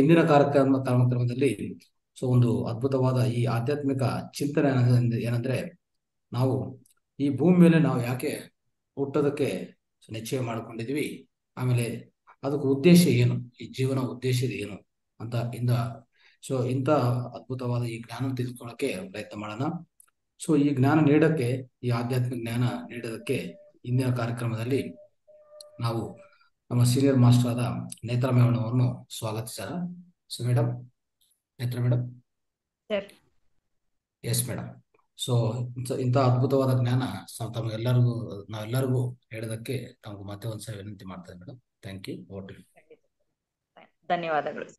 ಇಂದಿನ ಕಾರ್ಯಕ್ರಮ ಕಾರ್ಯಕ್ರಮದಲ್ಲಿ ಸೊ ಒಂದು ಅದ್ಭುತವಾದ ಈ ಆಧ್ಯಾತ್ಮಿಕ ಚಿಂತನೆ ಏನಂದ್ರೆ ಏನಂದ್ರೆ ನಾವು ಈ ಭೂಮಿ ಮೇಲೆ ನಾವು ಯಾಕೆ ಹುಟ್ಟೋದಕ್ಕೆ ನಿಶ್ಚಯ ಮಾಡ್ಕೊಂಡಿದ್ವಿ ಆಮೇಲೆ ಅದಕ್ಕೆ ಉದ್ದೇಶ ಏನು ಈ ಜೀವನ ಉದ್ದೇಶ ಏನು ಅಂತ ಇಂದ ಸೊ ಇಂಥ ಅದ್ಭುತವಾದ ಈ ಜ್ಞಾನ ತಿಳ್ಕೊಳ್ಳೋಕೆ ಪ್ರಯತ್ನ ಮಾಡೋಣ ಸೊ ಈ ಜ್ಞಾನ ನೀಡಕ್ಕೆ ಈ ಆಧ್ಯಾತ್ಮಿಕ ಜ್ಞಾನ ನೀಡೋದಕ್ಕೆ ಇಂದಿನ ಕಾರ್ಯಕ್ರಮದಲ್ಲಿ ನಾವು ನಮ್ಮ ಸೀನಿಯರ್ ಮಾಸ್ಟರ್ ಆದ ನೇತ್ರ ಮೇಡಮ್ ಅವರನ್ನು ಸ್ವಾಗತಿಸೋಣ so madam Netra madam sir yes madam so ಇಂಥ ಅದ್ಭುತವಾದ ಜ್ಞಾನ ಸ- ತಮಗೆಲ್ಲರಿಗೂ ನಾವೆಲ್ಲರಿಗೂ ಹೇಳೋದಕ್ಕೆ ತಮಗೆ ಮತ್ತೆ ಒಂದ್ಸಲ ವಿನಂತಿ ಮಾಡ್ತೇವೆ ಮೇಡಮ್ ಥ್ಯಾಂಕ್ ಯು ಓಕೆ ಧನ್ಯವಾದಗಳು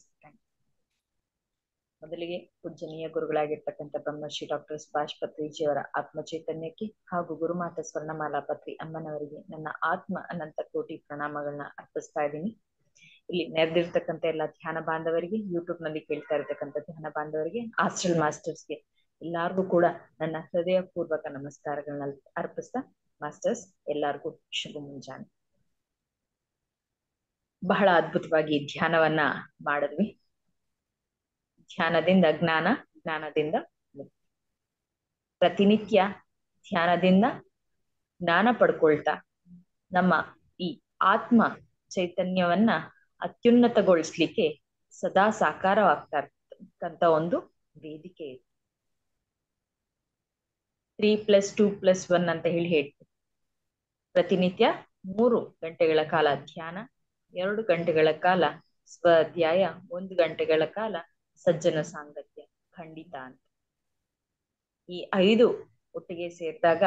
ಮೊದಲಿಗೆ ಪೂಜನೀಯ ಗುರುಗಳಾಗಿರ್ತಕ್ಕಂಥ ಬ್ರಹ್ಮಶ್ರೀ ಡಾಕ್ಟರ್ ಸುಭಾಷ್ ಪತ್ರಿಜಿಯವರ ಆತ್ಮ ಚೈತನ್ಯಕ್ಕೆ ಹಾಗೂ ಗುರುಮಾತಾ ಸ್ವರ್ಣಮಾಲಾ ಪತ್ರಿ ಅಮ್ಮನವರಿಗೆ ನನ್ನ ಆತ್ಮ ಅನಂತ ಕೋಟಿ ಪ್ರಣಾಮಗಳನ್ನ ಅರ್ಪಿಸ್ತಾ ಇದ್ದೀನಿ ಇಲ್ಲಿ ನೆರೆದಿರ್ತಕ್ಕಂಥ ಎಲ್ಲ ಧ್ಯಾನ ಬಾಂಧವರಿಗೆ ಯೂಟ್ಯೂಬ್ ನಲ್ಲಿ ಕೇಳ್ತಾ ಇರ್ತಕ್ಕಂಥ ಧ್ಯಾನ ಬಾಂಧವರಿಗೆ ಹಾಸ್ಟೆಲ್ ಮಾಸ್ಟರ್ಸ್ಗೆ ಎಲ್ಲಾರ್ಗೂ ಕೂಡ ನನ್ನ ಹೃದಯ ಪೂರ್ವಕ ನಮಸ್ಕಾರಗಳನ್ನ ಅರ್ಪಿಸ್ತಾ ಮಾಸ್ಟರ್ಸ್ ಎಲ್ಲಾರ್ಗೂ ಶುಭ ಮುಂಜಾನೆ ಬಹಳ ಅದ್ಭುತವಾಗಿ ಧ್ಯಾನವನ್ನ ಮಾಡಿದ್ವಿ ಧ್ಯಾನದಿಂದ ಜ್ಞಾನ ಜ್ಞಾನದಿಂದ ಮುಕ್ತಿ ಪ್ರತಿನಿತ್ಯ ಧ್ಯಾನದಿಂದ ಜ್ಞಾನ ಪಡ್ಕೊಳ್ತಾ ನಮ್ಮ ಈ ಆತ್ಮ ಚೈತನ್ಯವನ್ನ ಅತ್ಯುನ್ನತಗೊಳಿಸ್ಲಿಕ್ಕೆ ಸದಾ ಸಾಕಾರವಾಗ್ತಾ ಇರ್ತಕ್ಕಂಥ ಒಂದು ವೇದಿಕೆ ಇದೆ three plus two plus one ಅಂತ ಹೇಳಿ ಹೇಳ್ತೀವಿ ಪ್ರತಿನಿತ್ಯ ಮೂರು ಗಂಟೆಗಳ ಕಾಲ ಧ್ಯಾನ ಎರಡು ಗಂಟೆಗಳ ಕಾಲ ಸ್ವಾಧ್ಯಾಯ ಒಂದು ಗಂಟೆಗಳ ಕಾಲ ಸಜ್ಜನ ಸಾಂಗತ್ಯ ಖಂಡಿತ ಅಂತ ಈ ಐದು ಒಟ್ಟಿಗೆ ಸೇರಿದಾಗ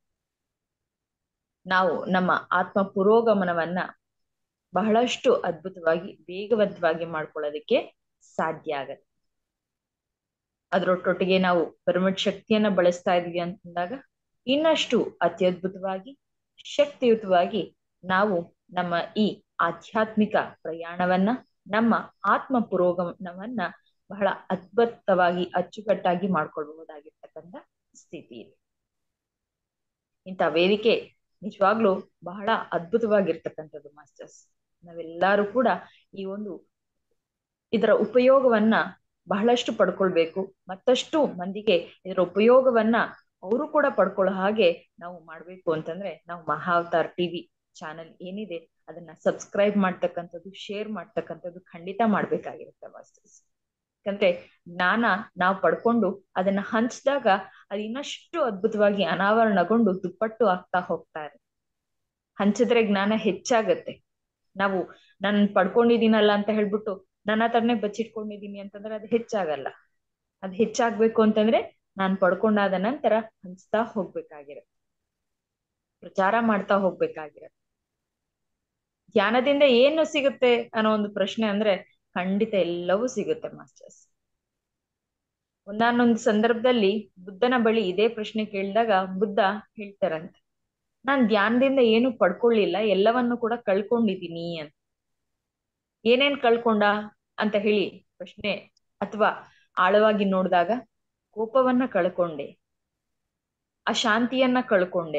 ನಾವು ನಮ್ಮ ಆತ್ಮ ಪುರೋಗಮನವನ್ನ ಬಹಳಷ್ಟು ಅದ್ಭುತವಾಗಿ ವೇಗವಂತವಾಗಿ ಮಾಡ್ಕೊಳ್ಳೋದಕ್ಕೆ ಸಾಧ್ಯ ಆಗತ್ತೆ ಅದರೊಟ್ಟೊಟ್ಟಿಗೆ ನಾವು ಪಿರಮಿಡ್ ಶಕ್ತಿಯನ್ನ ಬಳಸ್ತಾ ಇದೀವಿ ಅಂತಂದಾಗ ಇನ್ನಷ್ಟು ಅತ್ಯದ್ಭುತವಾಗಿ ಶಕ್ತಿಯುತವಾಗಿ ನಾವು ನಮ್ಮ ಈ ಆಧ್ಯಾತ್ಮಿಕ ಪ್ರಯಾಣವನ್ನ ನಮ್ಮ ಆತ್ಮ ಪುರೋಗಮನವನ್ನ ಬಹಳ ಅದ್ಭುತವಾಗಿ ಅಚ್ಚುಕಟ್ಟಾಗಿ ಮಾಡ್ಕೊಳ್ಬಹುದಾಗಿರ್ತಕ್ಕಂಥ ಸ್ಥಿತಿ ಇದೆ ಇಂಥ ವೇದಿಕೆ ನಿಜವಾಗ್ಲೂ ಬಹಳ ಅದ್ಭುತವಾಗಿರ್ತಕ್ಕಂಥದ್ದು ಮಾಸ್ಟರ್ಸ್ ನಾವೆಲ್ಲರೂ ಕೂಡ ಈ ಒಂದು ಇದರ ಉಪಯೋಗವನ್ನ ಬಹಳಷ್ಟು ಪಡ್ಕೊಳ್ಬೇಕು ಮತ್ತಷ್ಟು ಮಂದಿಗೆ ಇದರ ಉಪಯೋಗವನ್ನ ಅವರು ಕೂಡ ಪಡ್ಕೊಳ್ಳೋ ಹಾಗೆ ನಾವು ಮಾಡ್ಬೇಕು ಅಂತಂದ್ರೆ ನಾವು ಮಹಾವತಾರ್ ಟಿವಿ ಚಾನೆಲ್ ಏನಿದೆ ಅದನ್ನ ಸಬ್ಸ್ಕ್ರೈಬ್ ಮಾಡ್ತಕ್ಕಂಥದ್ದು ಶೇರ್ ಮಾಡ್ತಕ್ಕಂಥದ್ದು ಖಂಡಿತ ಮಾಡ್ಬೇಕಾಗಿರುತ್ತೆ ಮಾಸ್ಟರ್ಸ್ ಯಾಕಂದ್ರೆ ಜ್ಞಾನ ನಾವು ಪಡ್ಕೊಂಡು ಅದನ್ನ ಹಂಚಿದಾಗ ಅದು ಇನ್ನಷ್ಟು ಅದ್ಭುತವಾಗಿ ಅನಾವರಣಗೊಂಡು ದುಪ್ಪಟ್ಟು ಆಗ್ತಾ ಹೋಗ್ತಾ ಇರುತ್ತೆ ಹಂಚಿದ್ರೆ ಜ್ಞಾನ ಹೆಚ್ಚಾಗತ್ತೆ ನಾವು ನಾನು ಪಡ್ಕೊಂಡಿದ್ದೀನಲ್ಲ ಅಂತ ಹೇಳ್ಬಿಟ್ಟು ನನ್ನ ಹತ್ರನೇ ಬಚ್ಚಿಟ್ಕೊಂಡಿದೀನಿ ಅಂತಂದ್ರೆ ಅದು ಹೆಚ್ಚಾಗಲ್ಲ ಅದು ಹೆಚ್ಚಾಗ್ಬೇಕು ಅಂತಂದ್ರೆ ನಾನು ಪಡ್ಕೊಂಡಾದ ನಂತರ ಹಂಚ್ತಾ ಹೋಗ್ಬೇಕಾಗಿರತ್ತೆ ಪ್ರಚಾರ ಮಾಡ್ತಾ ಹೋಗ್ಬೇಕಾಗಿರತ್ತೆ ಧ್ಯಾನದಿಂದ ಏನು ಸಿಗುತ್ತೆ ಅನ್ನೋ ಒಂದು ಪ್ರಶ್ನೆ ಅಂದ್ರೆ ಖಂಡಿತ ಎಲ್ಲವೂ ಸಿಗುತ್ತೆ ಮಾಸ್ಟರ್ಸ್ ಒಂದಾನೊಂದು ಸಂದರ್ಭದಲ್ಲಿ ಬುದ್ಧನ ಬಳಿ ಇದೇ ಪ್ರಶ್ನೆ ಕೇಳಿದಾಗ ಬುದ್ಧ ಹೇಳ್ತಾರಂತೆ ನಾನ್ ಧ್ಯಾನದಿಂದ ಏನು ಪಡ್ಕೊಳ್ಳಿಲ್ಲ ಎಲ್ಲವನ್ನು ಕೂಡ ಕಳ್ಕೊಂಡಿದೀನಿ ಅಂತ ಏನೇನ್ ಕಳ್ಕೊಂಡ ಅಂತ ಹೇಳಿ ಪ್ರಶ್ನೆ ಅಥವಾ ಆಳವಾಗಿ ನೋಡಿದಾಗ ಕೋಪವನ್ನ ಕಳ್ಕೊಂಡೆ ಅಶಾಂತಿಯನ್ನ ಕಳ್ಕೊಂಡೆ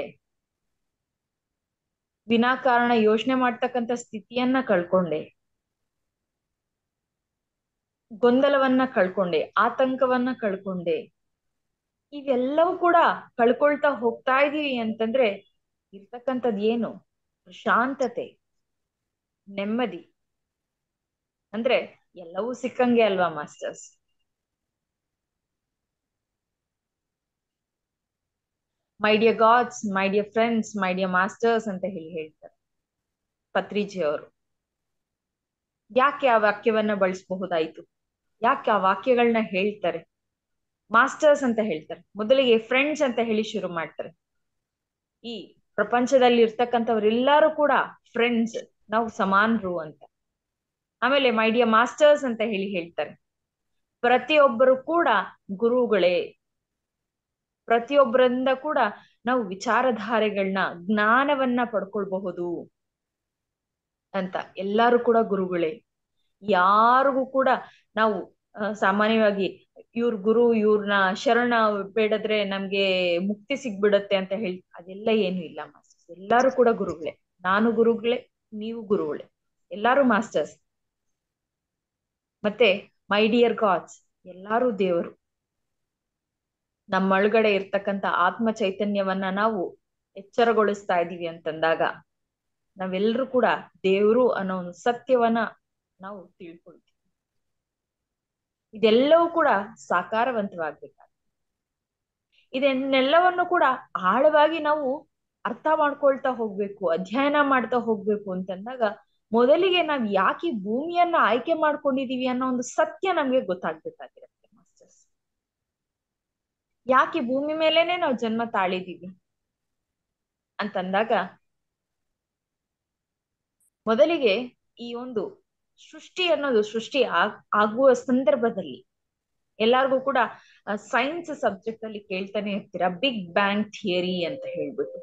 ವಿನಾಕಾರಣ ಯೋಚನೆ ಮಾಡ್ತಕ್ಕಂಥ ಸ್ಥಿತಿಯನ್ನ ಕಳ್ಕೊಂಡೆ ಗೊಂದಲವನ್ನ ಕಳ್ಕೊಂಡೆ ಆತಂಕವನ್ನ ಕಳ್ಕೊಂಡೆ ಇವೆಲ್ಲವೂ ಕೂಡ ಕಳ್ಕೊಳ್ತಾ ಹೋಗ್ತಾ ಇದೀವಿ ಅಂತಂದ್ರೆ ಇರ್ತಕ್ಕಂಥದ್ ಏನು ಪ್ರಶಾಂತತೆ ನೆಮ್ಮದಿ ಅಂದ್ರೆ ಎಲ್ಲವೂ ಸಿಕ್ಕಂಗೆ ಅಲ್ವಾ masters my dear gods my dear friends my dear masters ಅಂತ ಹೇಳಿ ಹೇಳ್ತಾರೆ ಪತ್ರಿಜಿ ಅವರು ಯಾಕೆ ಆ ವಾಕ್ಯವನ್ನ ಬಳಸಬಹುದಾಯ್ತು ಯಾಕೆ ಆ ವಾಕ್ಯಗಳನ್ನ ಹೇಳ್ತಾರೆ ಮಾಸ್ಟರ್ಸ್ ಅಂತ ಹೇಳ್ತಾರೆ ಮೊದಲಿಗೆ ಫ್ರೆಂಡ್ಸ್ ಅಂತ ಹೇಳಿ ಶುರು ಮಾಡ್ತಾರೆ ಈ ಪ್ರಪಂಚದಲ್ಲಿ ಇರ್ತಕ್ಕಂಥವ್ರೆಲ್ಲರೂ ಕೂಡ ಫ್ರೆಂಡ್ಸ್ ನಾವು ಸಮಾನರು ಅಂತ ಆಮೇಲೆ ಮೈ ಡಿಯರ್ ಮಾಸ್ಟರ್ಸ್ ಅಂತ ಹೇಳಿ ಹೇಳ್ತಾರೆ ಪ್ರತಿಯೊಬ್ಬರು ಕೂಡ ಗುರುಗಳೇ ಪ್ರತಿಯೊಬ್ಬರಿಂದ ಕೂಡ ನಾವು ವಿಚಾರಧಾರೆಗಳನ್ನ ಜ್ಞಾನವನ್ನ ಪಡ್ಕೊಳ್ಬಹುದು ಅಂತ ಎಲ್ಲಾರು ಕೂಡ ಗುರುಗಳೇ ಯಾರಿಗೂ ಕೂಡ ನಾವು ಸಾಮಾನ್ಯವಾಗಿ ಇವ್ರ ಗುರು ಇವ್ರನ್ನ ಶರಣ ಬೇಡದ್ರೆ ನಮ್ಗೆ ಮುಕ್ತಿ ಸಿಗ್ಬಿಡತ್ತೆ ಅಂತ ಹೇಳಿ ಅದೆಲ್ಲ ಏನು ಇಲ್ಲ ಮಾಸ್ಟರ್ಸ್ ಎಲ್ಲಾರು ಕೂಡ ಗುರುಗಳೇ ನಾನು ಗುರುಗಳೇ ನೀವು ಗುರುಗಳೇ ಎಲ್ಲಾರು ಮಾಸ್ಟರ್ಸ್ ಮತ್ತೆ ಮೈ ಡಿಯರ್ ಗಾಡ್ಸ್ ಎಲ್ಲಾರು ದೇವರು ನಮ್ಮೊಳಗಡೆ ಇರ್ತಕ್ಕಂಥ ಆತ್ಮ ಚೈತನ್ಯವನ್ನ ನಾವು ಎಚ್ಚರಗೊಳಿಸ್ತಾ ಇದೀವಿ ಅಂತಂದಾಗ ನಾವೆಲ್ಲರೂ ಕೂಡ ದೇವರು ಅನ್ನೋ ಒಂದು ಸತ್ಯವನ್ನ ನಾವು ತಿಳ್ಕೊಳ್ತೀವಿ ಇದೆಲ್ಲವೂ ಕೂಡ ಸಾಕಾರವಂತವಾಗ್ಬೇಕಾಗ್ತದೆ ಇದನ್ನೆಲ್ಲವನ್ನು ಕೂಡ ಆಳವಾಗಿ ನಾವು ಅರ್ಥ ಮಾಡ್ಕೊಳ್ತಾ ಹೋಗ್ಬೇಕು ಅಧ್ಯಯನ ಮಾಡ್ತಾ ಹೋಗ್ಬೇಕು ಅಂತಂದಾಗ ಮೊದಲಿಗೆ ನಾವ್ ಯಾಕೆ ಈ ಭೂಮಿಯನ್ನ ಆಯ್ಕೆ ಮಾಡ್ಕೊಂಡಿದೀವಿ ಅನ್ನೋ ಒಂದು ಸತ್ಯ ನಮ್ಗೆ ಗೊತ್ತಾಗ್ಬೇಕಾಗಿರುತ್ತೆ ಮಾಸ್ಟರ್ಸ್ ಯಾಕೆ ಭೂಮಿ ಮೇಲೆನೆ ನಾವು ಜನ್ಮ ತಾಳಿದೀವಿ ಅಂತಂದಾಗ ಮೊದಲಿಗೆ ಈ ಒಂದು ಸೃಷ್ಟಿ ಅನ್ನೋದು ಸೃಷ್ಟಿ ಆಗ್ ಆಗುವ ಸಂದರ್ಭದಲ್ಲಿ ಎಲ್ಲಾರ್ಗೂ ಕೂಡ ಸೈನ್ಸ್ ಸಬ್ಜೆಕ್ಟ್ ಅಲ್ಲಿ ಕೇಳ್ತಾನೆ ಇರ್ತೀರಾ ಬಿಗ್ ಬ್ಯಾಂಗ್ ಥಿಯರಿ ಅಂತ ಹೇಳ್ಬಿಟ್ಟು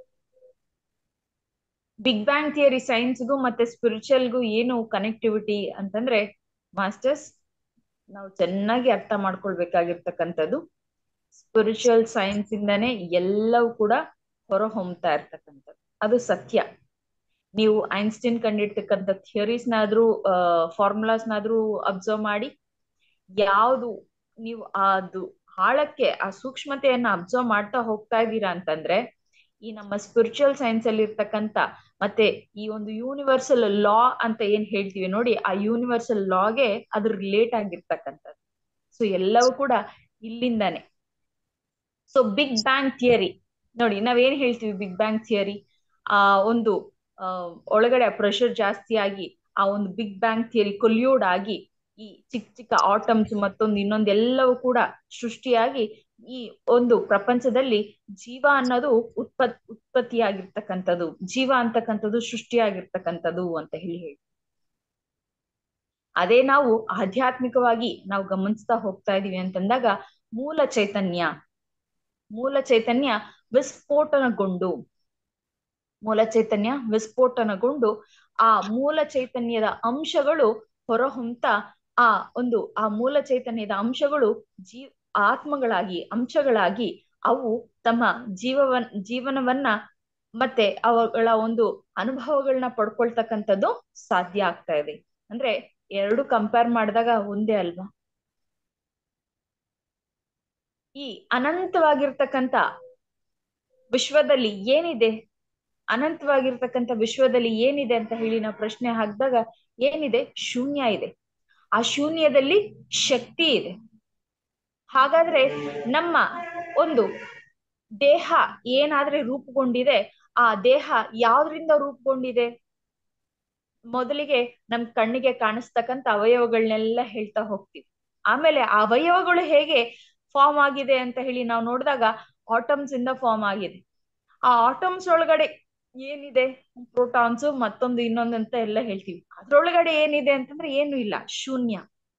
ಬಿಗ್ ಬ್ಯಾಂಗ್ ಥಿಯರಿ ಸೈನ್ಸ್ಗೂ ಮತ್ತೆ ಸ್ಪಿರಿಚುವಲ್ಗೂ ಏನು ಕನೆಕ್ಟಿವಿಟಿ ಅಂತಂದ್ರೆ ಮಾಸ್ಟರ್ಸ್ ನಾವು ಚೆನ್ನಾಗಿ ಅರ್ಥ ಮಾಡ್ಕೊಳ್ಬೇಕಾಗಿರ್ತಕ್ಕಂಥದ್ದು ಸ್ಪಿರಿಚುವಲ್ ಸೈನ್ಸ್ ಇಂದಾನೆ ಎಲ್ಲವೂ ಕೂಡ ಹೊರ ಹೊಮ್ತಾ ಇರ್ತಕ್ಕಂಥದ್ದು ಅದು ಸತ್ಯ ನೀವು ಐನ್ಸ್ಟೀನ್ ಕಂಡಿಡ್ತಕ್ಕಂಥ ಥಿಯರೀಸ್ನಾದ್ರೂ ಫಾರ್ಮುಲಾಸ್ನಾದ್ರೂ ಅಬ್ಸರ್ವ್ ಮಾಡಿ ಯಾವುದು ನೀವು ಅದು ಆಳಕ್ಕೆ ಆ ಸೂಕ್ಷ್ಮತೆಯನ್ನ ಅಬ್ಸರ್ವ್ ಮಾಡ್ತಾ ಹೋಗ್ತಾ ಇದ್ದೀರಾ ಅಂತಂದ್ರೆ ಈ ನಮ್ಮ ಸ್ಪಿರಿಚುವಲ್ ಸೈನ್ಸ್ ಅಲ್ಲಿ ಇರ್ತಕ್ಕಂಥ ಮತ್ತೆ ಈ ಒಂದು ಯೂನಿವರ್ಸಲ್ ಲಾ ಅಂತ ಏನ್ ಹೇಳ್ತೀವಿ ನೋಡಿ ಆ ಯೂನಿವರ್ಸಲ್ ಲಾಗೆ ಅದು ರಿಲೇಟ್ ಆಗಿರ್ತಕ್ಕಂಥದ್ದು ಸೊ ಎಲ್ಲವೂ ಕೂಡ ಇಲ್ಲಿಂದಾನೆ ಸೊ ಬಿಗ್ ಬ್ಯಾಂಗ್ ಥಿಯರಿ ನೋಡಿ ನಾವೇನ್ ಹೇಳ್ತೀವಿ ಬಿಗ್ ಬ್ಯಾಂಗ್ ಥಿಯರಿ ಆ ಒಂದು ಒಳಗಡೆ ಪ್ರೆಷರ್ ಜಾಸ್ತಿ ಆಗಿ ಆ ಒಂದು ಬಿಗ್ ಬ್ಯಾಂಗ್ ಥಿಯರಿ ಕೊಲ್ಯೂಡ್ ಆಗಿ ಈ ಚಿಕ್ಕ ಚಿಕ್ಕ ಆಟಮ್ಸ್ ಮತ್ತೊಂದು ಇನ್ನೊಂದು ಎಲ್ಲವೂ ಕೂಡ ಸೃಷ್ಟಿಯಾಗಿ ಈ ಒಂದು ಪ್ರಪಂಚದಲ್ಲಿ ಜೀವ ಅನ್ನೋದು ಉತ್ಪತ್ ಉತ್ಪತ್ತಿಯಾಗಿರ್ತಕ್ಕಂಥದ್ದು ಜೀವ ಅಂತಕ್ಕಂಥದ್ದು ಸೃಷ್ಟಿಯಾಗಿರ್ತಕ್ಕಂಥದ್ದು ಅಂತ ಹೇಳಿ ಹೇಳಿ ಅದೇ ನಾವು ಆಧ್ಯಾತ್ಮಿಕವಾಗಿ ನಾವು ಗಮನಿಸ್ತಾ ಹೋಗ್ತಾ ಇದೀವಿ ಅಂತಂದಾಗ ಮೂಲ ಚೈತನ್ಯ ಮೂಲ ಚೈತನ್ಯ ವಿಸ್ಫೋಟನಗೊಂಡು ಮೂಲ ಚೈತನ್ಯ ವಿಸ್ಫೋಟನಗೊಂಡು ಆ ಮೂಲ ಚೈತನ್ಯದ ಅಂಶಗಳು ಹೊರಹೊಮ್ತ ಆ ಒಂದು ಆ ಮೂಲ ಚೈತನ್ಯದ ಅಂಶಗಳು ಜೀವ ಆತ್ಮಗಳಾಗಿ ಅಂಶಗಳಾಗಿ ಅವು ತಮ್ಮ ಜೀವವನ್ ಜೀವನವನ್ನ ಮತ್ತೆ ಅವುಗಳ ಒಂದು ಅನುಭವಗಳನ್ನ ಪಡ್ಕೊಳ್ತಕ್ಕಂಥದ್ದು ಸಾಧ್ಯ ಆಗ್ತಾ ಇದೆ ಅಂದ್ರೆ ಎರಡು ಕಂಪೇರ್ ಮಾಡಿದಾಗ ಒಂದೇ ಅಲ್ವಾ ಈ ಅನಂತವಾಗಿರ್ತಕ್ಕಂಥ ವಿಶ್ವದಲ್ಲಿ ಏನಿದೆ ಅನಂತವಾಗಿರ್ತಕ್ಕಂಥ ವಿಶ್ವದಲ್ಲಿ ಏನಿದೆ ಅಂತ ಹೇಳಿ ನಾವು ಪ್ರಶ್ನೆ ಹಾಕಿದಾಗ ಏನಿದೆ ಶೂನ್ಯ ಇದೆ ಆ ಶೂನ್ಯದಲ್ಲಿ ಶಕ್ತಿ ಇದೆ ಹಾಗಾದ್ರೆ ನಮ್ಮ ಒಂದು ದೇಹ ಏನಾದ್ರೆ ರೂಪುಗೊಂಡಿದೆ ಆ ದೇಹ ಯಾವ್ದ್ರಿಂದ ರೂಪುಗೊಂಡಿದೆ ಮೊದಲಿಗೆ ನಮ್ ಕಣ್ಣಿಗೆ ಕಾಣಿಸ್ತಕ್ಕಂಥ ಅವಯವಗಳನ್ನೆಲ್ಲ ಹೇಳ್ತಾ ಹೋಗ್ತೀವಿ ಆಮೇಲೆ ಆ ಅವಯವಗಳು ಹೇಗೆ ಫಾರ್ಮ್ ಆಗಿದೆ ಅಂತ ಹೇಳಿ ನಾವು ನೋಡಿದಾಗ ಆಟಮ್ಸ್ ಇಂದ ಫಾರ್ಮ್ ಆಗಿದೆ ಆ ಆಟಮ್ಸ್ ಒಳಗಡೆ ಏನಿದೆ ಪ್ರೋಟಾನ್ಸ್ ಮತ್ತೊಂದು ಇನ್ನೊಂದು ಅಂತ ಎಲ್ಲ ಹೇಳ್ತೀವಿ ಅದ್ರೊಳಗಡೆ ಏನಿದೆ ಅಂತಂದ್ರೆ ಏನು ಇಲ್ಲ ಶೂನ್ಯ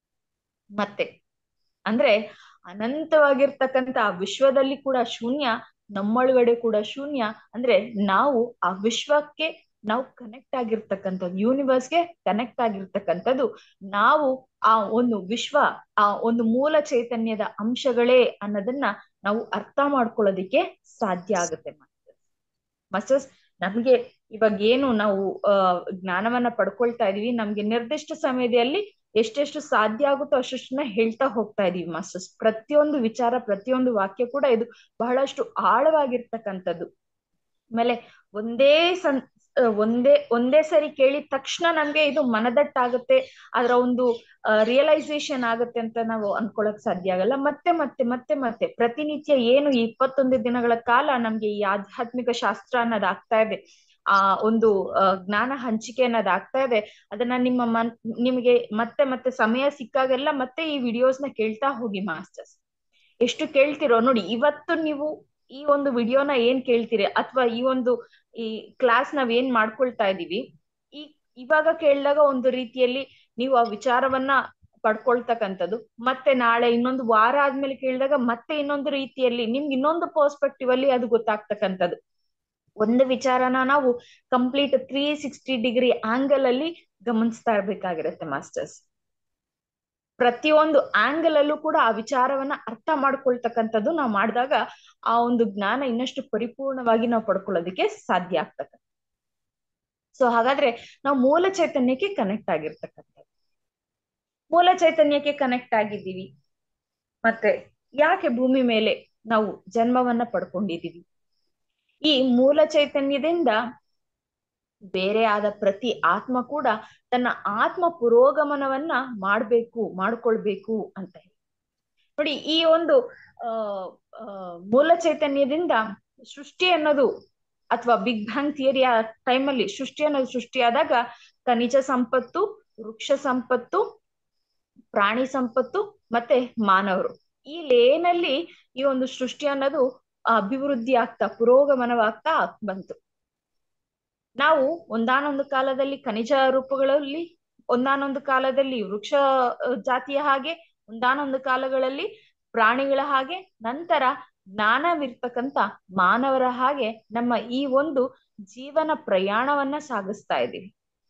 ಮತ್ತೆ ಅಂದ್ರೆ ಅನಂತವಾಗಿರ್ತಕ್ಕಂಥ ಆ ವಿಶ್ವದಲ್ಲಿ ಕೂಡ ಶೂನ್ಯ ನಮ್ಮೊಳಗಡೆ ಕೂಡ ಶೂನ್ಯ ಅಂದ್ರೆ ನಾವು ಆ ವಿಶ್ವಕ್ಕೆ ನಾವು ಕನೆಕ್ಟ್ ಆಗಿರ್ತಕ್ಕಂಥದ್ದು ಯೂನಿವರ್ಸ್ಗೆ ಕನೆಕ್ಟ್ ಆಗಿರ್ತಕ್ಕಂಥದ್ದು ನಾವು ಆ ಒಂದು ವಿಶ್ವ ಆ ಒಂದು ಮೂಲ ಚೈತನ್ಯದ ಅಂಶಗಳೇ ಅನ್ನೋದನ್ನ ನಾವು ಅರ್ಥ ಮಾಡ್ಕೊಳ್ಳೋದಿಕ್ಕೆ ಸಾಧ್ಯ ಆಗುತ್ತೆ ಮಾಸ್ಟರ್ಸ್ ಮಾಸ್ಟರ್ಸ್ ನಮ್ಗೆ ಇವಾಗ ಏನು ನಾವು ಅಹ್ ಜ್ಞಾನವನ್ನ ಪಡ್ಕೊಳ್ತಾ ಇದೀವಿ ನಮ್ಗೆ ನಿರ್ದಿಷ್ಟ ಸಮಯದಲ್ಲಿ ಎಷ್ಟೆಷ್ಟು ಸಾಧ್ಯ ಆಗುತ್ತೋ ಅಷ್ಟನ್ನ ಹೇಳ್ತಾ ಹೋಗ್ತಾ ಇದೀವಿ ಮಾಸ್ಟರ್ಸ್ ಪ್ರತಿಯೊಂದು ವಿಚಾರ ಪ್ರತಿಯೊಂದು ವಾಕ್ಯ ಕೂಡ ಇದು ಬಹಳಷ್ಟು ಆಳವಾಗಿರ್ತಕ್ಕಂಥದ್ದು ಆಮೇಲೆ ಒಂದೇ ಸಂ ಒಂದೇ ಒಂದೇ ಸರಿ ಕೇಳಿದ ತಕ್ಷಣ ನಮ್ಗೆ ಇದು ಮನದಟ್ಟಾಗುತ್ತೆ ಅದರ ಒಂದು ರಿಯಲೈಸೇಷನ್ ಆಗುತ್ತೆ ಅಂತ ನಾವು ಅನ್ಕೊಳಕ್ ಸಾಧ್ಯ ಆಗಲ್ಲ ಮತ್ತೆ ಮತ್ತೆ ಮತ್ತೆ ಮತ್ತೆ ಪ್ರತಿನಿತ್ಯ ಏನು ಇಪ್ಪತ್ತೊಂದು ದಿನಗಳ ಕಾಲ ನಮ್ಗೆ ಈ ಆಧ್ಯಾತ್ಮಿಕ ಶಾಸ್ತ್ರ ಅನ್ನೋದು ಆಗ್ತಾ ಇದೆ ಆ ಒಂದು ಜ್ಞಾನ ಹಂಚಿಕೆ ಅನ್ನೋದು ಆಗ್ತಾ ಇದೆ ಅದನ್ನ ನಿಮ್ಮ ಮನ್ ನಿಮಗೆ ಮತ್ತೆ ಮತ್ತೆ ಸಮಯ ಸಿಕ್ಕಾಗೆಲ್ಲ ಮತ್ತೆ ಈ ವಿಡಿಯೋಸ್ನ ಕೇಳ್ತಾ ಹೋಗಿ ಮಾಸ್ಟರ್ಸ್ ಎಷ್ಟು ಕೇಳ್ತಿರೋ ನೋಡಿ ಇವತ್ತು ನೀವು ಈ ಒಂದು ವಿಡಿಯೋನ ಏನ್ ಕೇಳ್ತೀರಿ ಅಥವಾ ಈ ಒಂದು ಈ ಕ್ಲಾಸ್ ನಾವ್ ಏನ್ ಮಾಡ್ಕೊಳ್ತಾ ಇದೀವಿ ಈ ಇವಾಗ ಕೇಳಿದಾಗ ಒಂದು ರೀತಿಯಲ್ಲಿ ನೀವು ಆ ವಿಚಾರವನ್ನ ಪಡ್ಕೊಳ್ತಕ್ಕಂಥದ್ದು ಮತ್ತೆ ನಾಳೆ ಇನ್ನೊಂದು ವಾರ ಆದ್ಮೇಲೆ ಕೇಳಿದಾಗ ಮತ್ತೆ ಇನ್ನೊಂದು ರೀತಿಯಲ್ಲಿ ನಿಮ್ಗೆ ಇನ್ನೊಂದು ಪರ್ಸ್ಪೆಕ್ಟಿವ್ ಅಲ್ಲಿ ಅದು ಗೊತ್ತಾಗ್ತಕ್ಕಂಥದ್ದು ಒಂದು ವಿಚಾರನ ನಾವು complete three sixty degree angle ಅಲ್ಲಿ ಗಮನಿಸ್ತಾ ಇರ್ಬೇಕಾಗಿರುತ್ತೆ ಮಾಸ್ಟರ್ಸ್ ಪ್ರತಿಯೊಂದು ಆಂಗಲ್ ಅಲ್ಲೂ ಕೂಡ ಆ ವಿಚಾರವನ್ನ ಅರ್ಥ ಮಾಡ್ಕೊಳ್ತಕ್ಕಂಥದ್ದು ನಾವು ಮಾಡಿದಾಗ ಆ ಒಂದು ಜ್ಞಾನ ಇನ್ನಷ್ಟು ಪರಿಪೂರ್ಣವಾಗಿ ನಾವು ಪಡ್ಕೊಳ್ಳೋದಕ್ಕೆ ಸಾಧ್ಯ ಆಗ್ತಕ್ಕಂಥ ಸೊ ಹಾಗಾದ್ರೆ ನಾವು ಮೂಲ ಚೈತನ್ಯಕ್ಕೆ ಕನೆಕ್ಟ್ ಆಗಿರ್ತಕ್ಕಂಥದ್ದು ಮೂಲ ಚೈತನ್ಯಕ್ಕೆ ಕನೆಕ್ಟ್ ಆಗಿದ್ದೀವಿ ಮತ್ತೆ ಯಾಕೆ ಭೂಮಿ ಮೇಲೆ ನಾವು ಜನ್ಮವನ್ನ ಪಡ್ಕೊಂಡಿದೀವಿ ಈ ಮೂಲ ಚೈತನ್ಯದಿಂದ ಬೇರೆ ಆದ ಪ್ರತಿ ಆತ್ಮ ಕೂಡ ತನ್ನ ಆತ್ಮ ಪುರೋಗಮನವನ್ನ ಮಾಡ್ಬೇಕು ಮಾಡ್ಕೊಳ್ಬೇಕು ಅಂತ ಹೇಳಿ ನೋಡಿ ಈ ಒಂದು ಆ ಮೂಲ ಚೈತನ್ಯದಿಂದ ಸೃಷ್ಟಿ ಅನ್ನೋದು ಅಥವಾ ಬಿಗ್ ಬ್ಯಾಂಗ್ ಥಿಯರಿಯ ಟೈಮಲ್ಲಿ ಸೃಷ್ಟಿ ಅನ್ನೋದು ಸೃಷ್ಟಿಯಾದಾಗ ಖನಿಜ ಸಂಪತ್ತು ವೃಕ್ಷ ಸಂಪತ್ತು ಪ್ರಾಣಿ ಸಂಪತ್ತು ಮತ್ತೆ ಮಾನವರು ಈ ಲೇನಲ್ಲಿ ಈ ಒಂದು ಸೃಷ್ಟಿ ಅನ್ನೋದು ಅಭಿವೃದ್ಧಿ ಆಗ್ತಾ ಪುರೋಗಮನವಾಗ್ತಾ ಬಂತು ನಾವು ಒಂದಾನೊಂದು ಕಾಲದಲ್ಲಿ ಖನಿಜ ರೂಪಗಳಲ್ಲಿ ಒಂದಾನೊಂದು ಕಾಲದಲ್ಲಿ ವೃಕ್ಷ ಜಾತಿಯ ಹಾಗೆ ಒಂದಾನೊಂದು ಕಾಲಗಳಲ್ಲಿ ಪ್ರಾಣಿಗಳ ಹಾಗೆ ನಂತರ ಜ್ಞಾನವಿರ್ತಕ್ಕಂಥ ಮಾನವರ ಹಾಗೆ ನಮ್ಮ ಈ ಒಂದು ಜೀವನ ಪ್ರಯಾಣವನ್ನ ಸಾಗಿಸ್ತಾ ಇದ್ದೀವಿ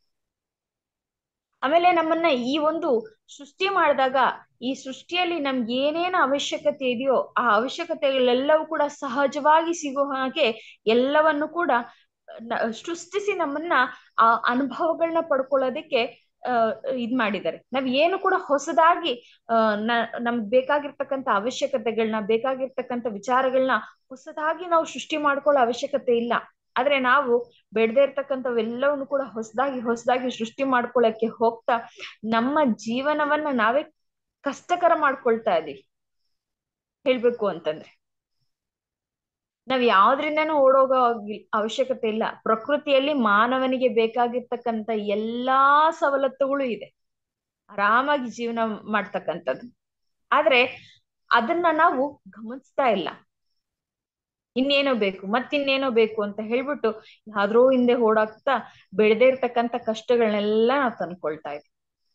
ಆಮೇಲೆ ನಮ್ಮನ್ನ ಈ ಒಂದು ಸೃಷ್ಟಿ ಮಾಡಿದಾಗ ಈ ಸೃಷ್ಟಿಯಲ್ಲಿ ನಮ್ಗೆ ಏನೇನು ಅವಶ್ಯಕತೆ ಇದೆಯೋ ಆ ಅವಶ್ಯಕತೆಗಳೆಲ್ಲವೂ ಕೂಡ ಸಹಜವಾಗಿ ಸಿಗೋ ಹಾಗೆ ಎಲ್ಲವನ್ನು ಕೂಡ ಸೃಷ್ಟಿಸಿ ನಮ್ಮನ್ನ ಆ ಅನುಭವಗಳನ್ನ ಪಡ್ಕೊಳ್ಳೋದಕ್ಕೆ ಅಹ್ ಇದ್ ಮಾಡಿದ್ದಾರೆ ನಾವ್ ಏನು ಕೂಡ ಹೊಸದಾಗಿ ಅಹ್ ನಮ್ಗೆ ಬೇಕಾಗಿರ್ತಕ್ಕಂಥ ಅವಶ್ಯಕತೆಗಳನ್ನ ಬೇಕಾಗಿರ್ತಕ್ಕಂಥ ವಿಚಾರಗಳನ್ನ ಹೊಸದಾಗಿ ನಾವು ಸೃಷ್ಟಿ ಮಾಡ್ಕೊಳ್ಳೋ ಅವಶ್ಯಕತೆ ಇಲ್ಲ ಆದ್ರೆ ನಾವು ಬೆಳೆದೇ ಇರ್ತಕ್ಕಂಥವೆಲ್ಲವನ್ನು ಕೂಡ ಹೊಸದಾಗಿ ಹೊಸದಾಗಿ ಸೃಷ್ಟಿ ಮಾಡ್ಕೊಳ್ಳಕ್ಕೆ ಹೋಗ್ತಾ ನಮ್ಮ ಜೀವನವನ್ನ ನಾವೇ ಕಷ್ಟಕರ ಮಾಡ್ಕೊಳ್ತಾ ಇದೀವಿ ಹೇಳ್ಬೇಕು ಅಂತಂದ್ರೆ ನಾವ್ ಯಾವ್ದ್ರಿಂದನೂ ಓಡೋಗೋ ಅವಶ್ಯಕತೆ ಇಲ್ಲ ಪ್ರಕೃತಿಯಲ್ಲಿ ಮಾನವನಿಗೆ ಬೇಕಾಗಿರ್ತಕ್ಕಂಥ ಎಲ್ಲಾ ಸವಲತ್ತುಗಳು ಇದೆ ಆರಾಮಾಗಿ ಜೀವನ ಮಾಡ್ತಕ್ಕಂಥದ್ದು ಆದ್ರೆ ಅದನ್ನ ನಾವು ಗಮನಿಸ್ತಾ ಇಲ್ಲ ಇನ್ನೇನೋ ಬೇಕು ಮತ್ತಿನ್ನೇನೋ ಬೇಕು ಅಂತ ಹೇಳ್ಬಿಟ್ಟು ಯಾವ್ದ್ರೋ ಹಿಂದೆ ಓಡಾಕ್ತಾ ಬೆಳೆದೇ ಇರ್ತಕ್ಕಂಥ ಕಷ್ಟಗಳನ್ನೆಲ್ಲ ನಾವು ತಂದ್ಕೊಳ್ತಾ ಇದ್ವಿ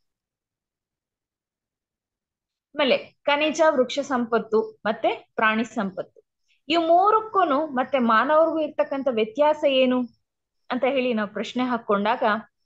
ಆಮೇಲೆ ಖನಿಜ ವೃಕ್ಷ ಸಂಪತ್ತು ಮತ್ತೆ ಪ್ರಾಣಿ ಸಂಪತ್ತು ಈ ಮೂರಕ್ಕೂ ಮತ್ತೆ ಮಾನವರಿಗೂ ಇರ್ತಕ್ಕಂಥ ವ್ಯತ್ಯಾಸ ಏನು ಅಂತ ಹೇಳಿ ನಾವು ಪ್ರಶ್ನೆ ಹಾಕೊಂಡಾಗ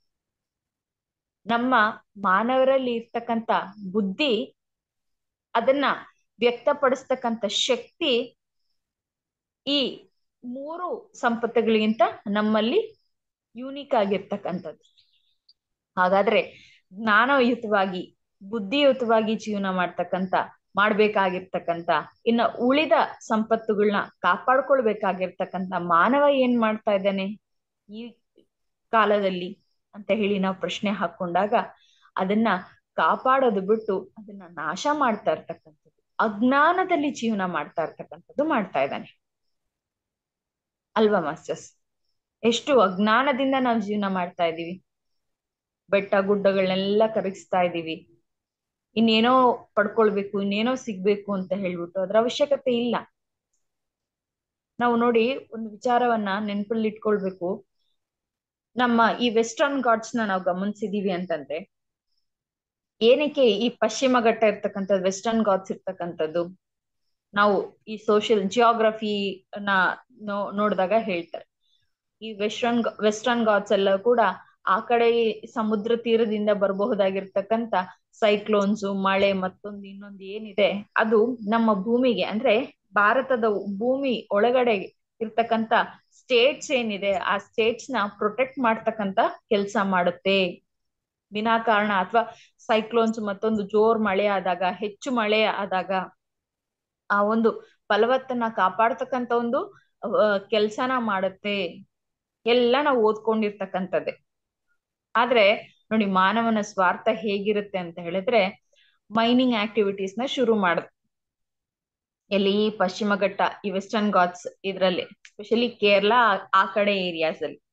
ನಮ್ಮ ಮಾನವರಲ್ಲಿ ಇರ್ತಕ್ಕಂಥ ಬುದ್ಧಿ ಅದನ್ನ ವ್ಯಕ್ತಪಡಿಸ್ತಕ್ಕಂಥ ಶಕ್ತಿ ಈ ಮೂರು ಸಂಪತ್ತುಗಳಿಗಿಂತ ನಮ್ಮಲ್ಲಿ ಯೂನಿಕ್ ಆಗಿರ್ತಕ್ಕಂಥದ್ದು ಹಾಗಾದ್ರೆ ಜ್ಞಾನಯುತವಾಗಿ ಬುದ್ಧಿಯುತವಾಗಿ ಜೀವನ ಮಾಡ್ತಕ್ಕಂಥ ಮಾಡ್ಬೇಕಾಗಿರ್ತಕ್ಕಂಥ ಇನ್ನ ಉಳಿದ ಸಂಪತ್ತುಗಳನ್ನ ಕಾಪಾಡ್ಕೊಳ್ಬೇಕಾಗಿರ್ತಕ್ಕಂಥ ಮಾನವ ಏನ್ ಮಾಡ್ತಾ ಇದ್ದಾನೆ ಈ ಕಾಲದಲ್ಲಿ ಅಂತ ಹೇಳಿ ನಾವು ಪ್ರಶ್ನೆ ಹಾಕೊಂಡಾಗ ಅದನ್ನ ಕಾಪಾಡೋದು ಬಿಟ್ಟು ಅದನ್ನ ನಾಶ ಮಾಡ್ತಾ ಇರ್ತಕ್ಕಂಥದ್ದು ಅಜ್ಞಾನದಲ್ಲಿ ಜೀವನ ಮಾಡ್ತಾ ಇರ್ತಕ್ಕಂಥದ್ದು ಮಾಡ್ತಾ ಇದ್ದಾನೆ ಅಲ್ವಾ ಮಾಸ್ಟರ್ಸ್ ಎಷ್ಟು ಅಜ್ಞಾನದಿಂದ ನಾವು ಜೀವನ ಮಾಡ್ತಾ ಇದೀವಿ ಬೆಟ್ಟ ಗುಡ್ಡಗಳನ್ನೆಲ್ಲ ಕರಗಿಸ್ತಾ ಇದೀವಿ ಇನ್ನೇನೋ ಪಡ್ಕೊಳ್ಬೇಕು ಇನ್ನೇನೋ ಸಿಗ್ಬೇಕು ಅಂತ ಹೇಳ್ಬಿಟ್ಟು ಅದ್ರ ಅವಶ್ಯಕತೆ ಇಲ್ಲ ನಾವು ನೋಡಿ ಒಂದು ವಿಚಾರವನ್ನ ನೆನಪಲ್ಲಿ ಇಟ್ಕೊಳ್ಬೇಕು ನಮ್ಮ ಈ ವೆಸ್ಟರ್ನ್ ಗಾಡ್ಸ್ ನ ನಾವು ಗಮನಿಸಿದೀವಿ ಅಂತಂದ್ರೆ ಏನಕ್ಕೆ ಈ ಪಶ್ಚಿಮ ಘಟ್ಟ ಇರ್ತಕ್ಕಂಥದ್ದು ವೆಸ್ಟರ್ನ್ ಗಾಡ್ಸ್ ಇರ್ತಕ್ಕಂಥದ್ದು ನಾವು ಈ ಸೋಷಿಯಲ್ ಜಿಯೋಗ್ರಫಿ ನ ನೋಡಿದಾಗ ಹೇಳ್ತಾರೆ ಈ ವೆಸ್ಟರ್ನ್ ವೆಸ್ಟರ್ನ್ ಗಾಡ್ಸ್ ಎಲ್ಲ ಕೂಡ ಆ ಕಡೆ ಸಮುದ್ರ ತೀರದಿಂದ ಬರಬಹುದಾಗಿರ್ತಕ್ಕಂಥ ಸೈಕ್ಲೋನ್ಸ್ ಮಳೆ ಮತ್ತೊಂದು ಇನ್ನೊಂದು ಏನಿದೆ ಅದು ನಮ್ಮ ಭೂಮಿಗೆ ಅಂದ್ರೆ ಭಾರತದ ಭೂಮಿ ಒಳಗಡೆ ಇರ್ತಕ್ಕಂಥ ಸ್ಟೇಟ್ಸ್ ಏನಿದೆ ಆ ಸ್ಟೇಟ್ಸ್ ನ ಪ್ರೊಟೆಕ್ಟ್ ಮಾಡ್ತಕ್ಕಂತ ಕೆಲಸ ಮಾಡುತ್ತೆ ವಿನಾಕಾರಣ ಅಥವಾ ಸೈಕ್ಲೋನ್ಸ್ ಮತ್ತೊಂದು ಜೋರ್ ಮಳೆ ಆದಾಗ ಹೆಚ್ಚು ಮಳೆ ಆದಾಗ ಆ ಒಂದು ಫಲವತ್ತನ್ನ ಕಾಪಾಡ್ತಕ್ಕಂತ ಒಂದು ಕೆಲ್ಸನ ಮಾಡುತ್ತೆ ಎಲ್ಲ ನಾವು ಓದ್ಕೊಂಡಿರ್ತಕ್ಕಂಥದ್ದೇ ಆದ್ರೆ ನೋಡಿ ಮಾನವನ ಸ್ವಾರ್ಥ ಹೇಗಿರುತ್ತೆ ಅಂತ ಹೇಳಿದ್ರೆ ಮೈನಿಂಗ್ ಆಕ್ಟಿವಿಟೀಸ್ ನ ಶುರು ಮಾಡುದು ಎಲ್ಲಿ ಈ ಪಶ್ಚಿಮ ಘಟ್ಟ ಈ ವೆಸ್ಟರ್ನ್ ಗಾಟ್ಸ್ ಇದ್ರಲ್ಲಿ ಸ್ಪೆಷಲಿ ಕೇರಳ ಆ ಕಡೆ ಏರಿಯಾಸ್ ಅಲ್ಲಿ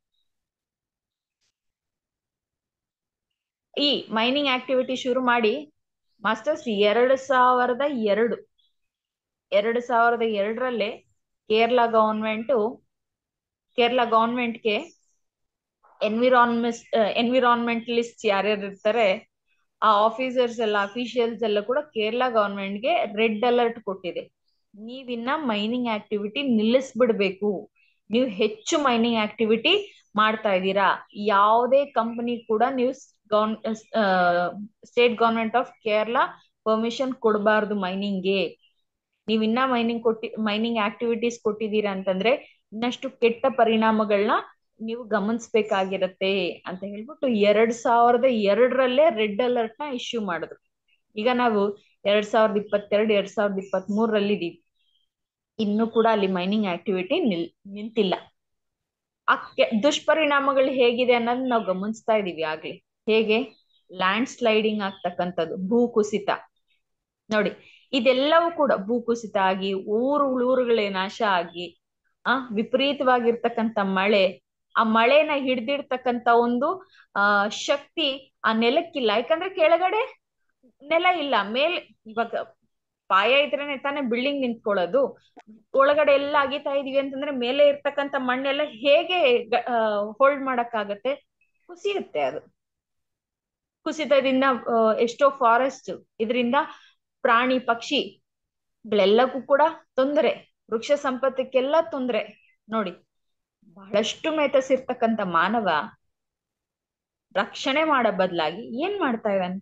ಈ ಮೈನಿಂಗ್ ಆಕ್ಟಿವಿಟಿ ಶುರು ಮಾಡಿ ಮಾಸ್ಟರ್ಸ್ ಎರಡು ಸಾವಿರದ ಎರಡು ಎರಡು ಸಾವಿರದ ಎರಡರಲ್ಲೇ ಕೇರಳ ಗವರ್ಮೆಂಟ್ ಕೇರಳ ಗವರ್ಮೆಂಟ್ಗೆ ಎನ್ವಿರಾನ್ಮೆಂಟ್ ಎನ್ವಿರಾನ್ಮೆಂಟಲಿಸ್ಟ್ ಯಾರ್ಯಾರು ಇರ್ತಾರೆ ಆ ಆಫೀಸರ್ಸ್ ಎಲ್ಲ ಅಫಿಷಿಯಲ್ಸ್ ಎಲ್ಲ ಕೂಡ ಕೇರಳ ಗವರ್ಮೆಂಟ್ಗೆ ರೆಡ್ ಅಲರ್ಟ್ ಕೊಟ್ಟಿದೆ ನೀವಿನ್ನ ಮೈನಿಂಗ್ ಆಕ್ಟಿವಿಟಿ ನಿಲ್ಲಿಸ್ಬಿಡ್ಬೇಕು ನೀವು ಹೆಚ್ಚು ಮೈನಿಂಗ್ ಆಕ್ಟಿವಿಟಿ ಮಾಡ್ತಾ ಇದ್ದೀರಾ ಯಾವುದೇ ಕಂಪನಿ ಕೂಡ ನೀವು ಗೌನ್ state government of Kerala permission ಕೊಡಬಾರ್ದು ಮೈನಿಂಗ್ಗೆ ನೀವ್ ಇನ್ನ ಮೈನಿಂಗ್ ಕೊಟ್ಟಿ ಮೈನಿಂಗ್ ಆಕ್ಟಿವಿಟೀಸ್ ಕೊಟ್ಟಿದ್ದೀರಾ ಅಂತಂದ್ರೆ ಇನ್ನಷ್ಟು ಕೆಟ್ಟ ಪರಿಣಾಮಗಳನ್ನ ನೀವು ಗಮನಿಸ್ಬೇಕಾಗಿರತ್ತೆ ಅಂತ ಹೇಳ್ಬಿಟ್ಟು ಎರಡ್ ಸಾವಿರದ ಎರಡರಲ್ಲೇ ರೆಡ್ ಅಲರ್ಟ್ ನ ಇಶ್ಯೂ ಮಾಡಿದ್ರು ಈಗ ನಾವು ಎರಡ್ ಸಾವಿರದ ಇಪ್ಪತ್ತೆರಡು ಎರಡ್ ಸಾವಿರದ ಇಪ್ಪತ್ತ್ ಮೂರರಲ್ಲಿ ಇದೀವಿ ಇನ್ನು ಕೂಡ ಅಲ್ಲಿ ಮೈನಿಂಗ್ ಆಕ್ಟಿವಿಟಿ ನಿಲ್ ನಿಂತಿಲ್ಲ ಆ ದುಷ್ಪರಿಣಾಮಗಳು ಹೇಗಿದೆ ಅನ್ನೋದು ನಾವು ಗಮನಿಸ್ತಾ ಇದೀವಿ ಆಗ್ಲಿ ಹೇಗೆ ಲ್ಯಾಂಡ್ ಸ್ಲೈಡಿಂಗ್ ಆಗ್ತಕ್ಕಂಥದ್ದು ಭೂ ಕುಸಿತ ನೋಡಿ ಇದೆಲ್ಲವೂ ಕೂಡ ಭೂ ಕುಸಿತ ಆಗಿ ಊರು ಊರುಗಳೇ ನಾಶ ಆಗಿ ಆ ವಿಪರೀತವಾಗಿರ್ತಕ್ಕಂಥ ಮಳೆ ಆ ಮಳೆನ ಹಿಡ್ದಿಡ್ತಕ್ಕಂತ ಒಂದು ಆ ಶಕ್ತಿ ಆ ನೆಲಕ್ಕಿಲ್ಲ ಯಾಕಂದ್ರೆ ಕೆಳಗಡೆ ನೆಲ ಇಲ್ಲ ಮೇಲ್ ಇವಾಗ ಪಾಯ ಇದ್ರೇನೆ ತಾನೇ ಬಿಲ್ಡಿಂಗ್ ನಿಂತ್ಕೊಳ್ಳೋದು ಒಳಗಡೆ ಎಲ್ಲ ಅಗಿತಾ ಇದೀವಿ ಅಂತಂದ್ರೆ ಮೇಲೆ ಇರ್ತಕ್ಕಂಥ ಮಣ್ಣೆಲ್ಲ ಹೇಗೆ ಹೋಲ್ಡ್ ಮಾಡಕ್ಕಾಗತ್ತೆ ಕುಸಿಯುತ್ತೆ ಅದು ಕುಸಿತದಿಂದ ಎಷ್ಟೋ ಫಾರೆಸ್ಟ್ ಇದರಿಂದ ಪ್ರಾಣಿ ಪಕ್ಷಿಗಳೆಲ್ಲಕ್ಕೂ ಕೂಡ ತೊಂದರೆ ವೃಕ್ಷ ಸಂಪತ್ತಕ್ಕೆಲ್ಲ ತೊಂದರೆ ನೋಡಿ ಬಹಳಷ್ಟು ಮೇತಸಿರ್ತಕ್ಕಂಥ ಮಾನವ ರಕ್ಷಣೆ ಮಾಡೋ ಬದಲಾಗಿ ಏನ್ ಮಾಡ್ತಾ ಇದ್ದಾನೆ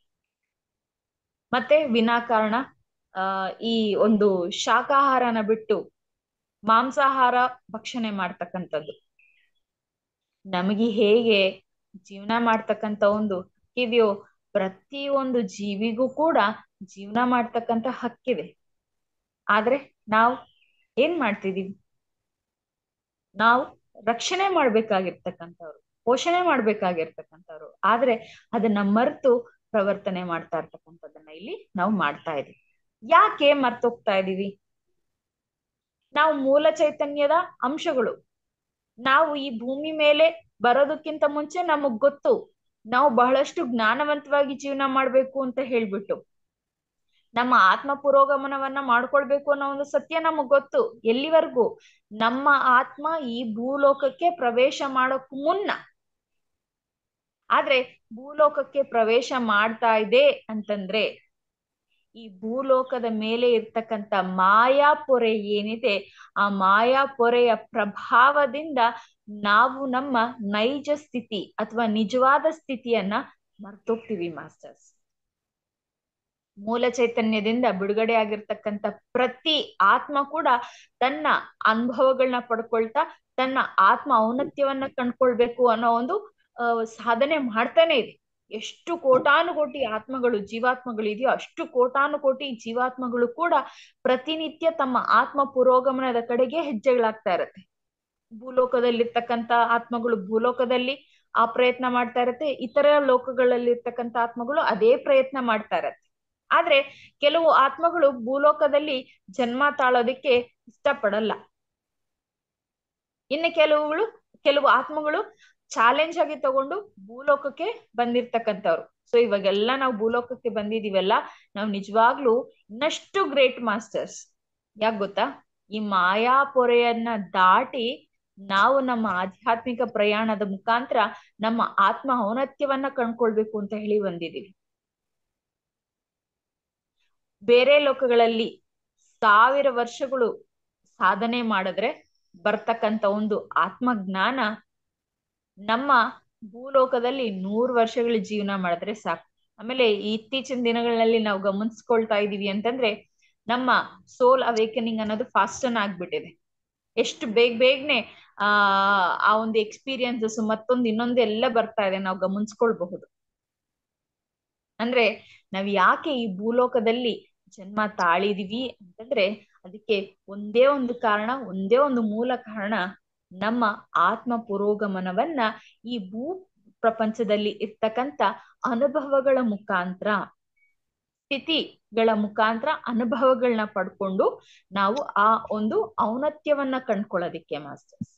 ಮತ್ತೆ ವಿನಾಕಾರಣ ಆ ಈ ಒಂದು ಶಾಕಾಹಾರನ ಬಿಟ್ಟು ಮಾಂಸಾಹಾರ ಭಕ್ಷಣೆ ಮಾಡ್ತಕ್ಕಂಥದ್ದು ನಮಗೆ ಹೇಗೆ ಜೀವನ ಮಾಡ್ತಕ್ಕಂಥ ಒಂದು ಹಕ್ಕಿದೆಯೋ ಪ್ರತಿ ಒಂದು ಜೀವಿಗೂ ಕೂಡ ಜೀವನ ಮಾಡ್ತಕ್ಕಂಥ ಹಕ್ಕಿದೆ ಆದ್ರೆ ನಾವು ಏನ್ ಮಾಡ್ತಿದೀವಿ ನಾವು ರಕ್ಷಣೆ ಮಾಡ್ಬೇಕಾಗಿರ್ತಕ್ಕಂಥವ್ರು ಪೋಷಣೆ ಮಾಡ್ಬೇಕಾಗಿರ್ತಕ್ಕಂಥವ್ರು ಆದ್ರೆ ಅದನ್ನ ಮರೆತು ಪ್ರವರ್ತನೆ ಮಾಡ್ತಾ ಇರ್ತಕ್ಕಂಥದ್ದನ್ನ ಇಲ್ಲಿ ನಾವು ಮಾಡ್ತಾ ಇದೀವಿ ಯಾಕೆ ಮರ್ತೋಗ್ತಾ ಇದೀವಿ ನಾವು ಮೂಲ ಚೈತನ್ಯದ ಅಂಶಗಳು ನಾವು ಈ ಭೂಮಿ ಮೇಲೆ ಬರೋದಕ್ಕಿಂತ ಮುಂಚೆ ನಮಗ್ ಗೊತ್ತು ನಾವು ಬಹಳಷ್ಟು ಜ್ಞಾನವಂತವಾಗಿ ಜೀವನ ಮಾಡ್ಬೇಕು ಅಂತ ಹೇಳ್ಬಿಟ್ಟು ನಮ್ಮ ಆತ್ಮ ಪುರೋಗಮನವನ್ನ ಮಾಡ್ಕೊಳ್ಬೇಕು ಅನ್ನೋ ಒಂದು ಸತ್ಯ ನಮಗ್ ಗೊತ್ತು ಎಲ್ಲಿವರೆಗೂ ನಮ್ಮ ಆತ್ಮ ಈ ಭೂಲೋಕಕ್ಕೆ ಪ್ರವೇಶ ಮಾಡೋಕ್ ಮುನ್ನ ಆದ್ರೆ ಭೂಲೋಕಕ್ಕೆ ಪ್ರವೇಶ ಮಾಡ್ತಾ ಇದೆ ಅಂತಂದ್ರೆ ಈ ಭೂಲೋಕದ ಮೇಲೆ ಇರ್ತಕ್ಕಂಥ ಮಾಯಾ ಪೊರೆ ಏನಿದೆ ಆ ಮಾಯಾ ಪೊರೆಯ ಪ್ರಭಾವದಿಂದ ನಾವು ನಮ್ಮ ನೈಜ ಸ್ಥಿತಿ ಅಥವಾ ನಿಜವಾದ ಸ್ಥಿತಿಯನ್ನ ಮರ್ತೋಗ್ತೀವಿ ಮಾಸ್ಟರ್ಸ್ ಮೂಲ ಚೈತನ್ಯದಿಂದ ಬಿಡುಗಡೆ ಆಗಿರ್ತಕ್ಕಂಥ ಪ್ರತಿ ಆತ್ಮ ಕೂಡ ತನ್ನ ಅನುಭವಗಳನ್ನ ಪಡ್ಕೊಳ್ತಾ ತನ್ನ ಆತ್ಮ ಔನ್ನತ್ಯವನ್ನ ಕಂಡ್ಕೊಳ್ಬೇಕು ಅನ್ನೋ ಒಂದು ಅಹ್ ಸಾಧನೆ ಮಾಡ್ತಾನೆ ಇದೆ ಎಷ್ಟು ಕೋಟಾನು ಕೋಟಿ ಆತ್ಮಗಳು ಜೀವಾತ್ಮಗಳು ಇದೆಯೋ ಅಷ್ಟು ಕೋಟಾನು ಕೋಟಿ ಜೀವಾತ್ಮಗಳು ಕೂಡ ಪ್ರತಿನಿತ್ಯ ತಮ್ಮ ಆತ್ಮ ಪುರೋಗಮನದ ಕಡೆಗೆ ಹೆಜ್ಜೆಗಳಾಗ್ತಾ ಇರತ್ತೆ ಭೂಲೋಕದಲ್ಲಿರ್ತಕ್ಕಂಥ ಆತ್ಮಗಳು ಭೂಲೋಕದಲ್ಲಿ ಆ ಪ್ರಯತ್ನ ಮಾಡ್ತಾ ಇರತ್ತೆ ಇತರ ಲೋಕಗಳಲ್ಲಿ ಇರ್ತಕ್ಕಂಥ ಆತ್ಮಗಳು ಅದೇ ಪ್ರಯತ್ನ ಮಾಡ್ತಾ ಇರತ್ತೆ ಆದ್ರೆ ಕೆಲವು ಆತ್ಮಗಳು ಭೂಲೋಕದಲ್ಲಿ ಜನ್ಮ ತಾಳೋದಿಕ್ಕೆ ಇಷ್ಟಪಡಲ್ಲ ಇನ್ನು ಕೆಲವುಗಳು ಕೆಲವು ಆತ್ಮಗಳು ಚಾಲೆಂಜ್ ಆಗಿ ತಗೊಂಡು ಭೂಲೋಕಕ್ಕೆ ಬಂದಿರ್ತಕ್ಕಂಥವ್ರು ಸೊ ಇವಾಗೆಲ್ಲ ನಾವು ಭೂಲೋಕಕ್ಕೆ ಬಂದಿದೀವಲ್ಲ ನಾವು ನಿಜವಾಗ್ಲೂ ಇನ್ನಷ್ಟು ಗ್ರೇಟ್ ಮಾಸ್ಟರ್ಸ್ ಯಾಕೆ ಗೊತ್ತಾ ಈ ಮಾಯಾ ಪೊರೆಯನ್ನ ದಾಟಿ ನಾವು ನಮ್ಮ ಆಧ್ಯಾತ್ಮಿಕ ಪ್ರಯಾಣದ ಮುಖಾಂತರ ನಮ್ಮ ಆತ್ಮ ಔನ್ನತ್ಯವನ್ನ ಕಂಡ್ಕೊಳ್ಬೇಕು ಅಂತ ಹೇಳಿ ಬಂದಿದೀವಿ ಬೇರೆ ಲೋಕಗಳಲ್ಲಿ ಸಾವಿರ ವರ್ಷಗಳು ಸಾಧನೆ ಮಾಡಿದ್ರೆ ಬರ್ತಕ್ಕಂಥ ಒಂದು ಆತ್ಮಜ್ಞಾನ ನಮ್ಮ ಭೂಲೋಕದಲ್ಲಿ ನೂರು ವರ್ಷಗಳ ಜೀವನ ಮಾಡಿದ್ರೆ ಸಾಕು ಆಮೇಲೆ ಇತ್ತೀಚಿನ ದಿನಗಳಲ್ಲಿ ನಾವು ಗಮನಿಸ್ಕೊಳ್ತಾ ಇದೀವಿ ಅಂತಂದ್ರೆ ನಮ್ಮ ಸೋಲ್ ಅವೇಕನಿಂಗ್ ಅನ್ನೋದು ಫಾಸ್ಟನ್ ಆಗ್ಬಿಟ್ಟಿದೆ ಎಷ್ಟು ಬೇಗ ಬೇಗನೆ ಆ ಆ ಒಂದು ಎಕ್ಸ್ಪೀರಿಯನ್ಸಸ್ ಮತ್ತೊಂದು ಇನ್ನೊಂದು ಎಲ್ಲ ಬರ್ತಾ ಇದೆ ನಾವು ಗಮನಿಸ್ಕೊಳ್ಬಹುದು ಅಂದ್ರೆ ನಾವ್ ಯಾಕೆ ಈ ಭೂಲೋಕದಲ್ಲಿ ಜನ್ಮ ತಾಳಿದೀವಿ ಅಂತಂದ್ರೆ ಅದಕ್ಕೆ ಒಂದೇ ಒಂದು ಕಾರಣ ಒಂದೇ ಒಂದು ಮೂಲ ಕಾರಣ ನಮ್ಮ ಆತ್ಮ ಪುರೋಗಮನವನ್ನ ಈ ಭೂ ಪ್ರಪಂಚದಲ್ಲಿ ಇರ್ತಕ್ಕಂಥ ಅನುಭವಗಳ ಮುಖಾಂತರ ಸ್ಥಿತಿಗಳ ಮುಖಾಂತರ ಅನುಭವಗಳನ್ನ ಪಡ್ಕೊಂಡು ನಾವು ಆ ಒಂದು ಔನ್ನತ್ಯವನ್ನ ಕಂಡ್ಕೊಳ್ಳೋದಿಕ್ಕೆ ಮಾಸ್ಟರ್ಸ್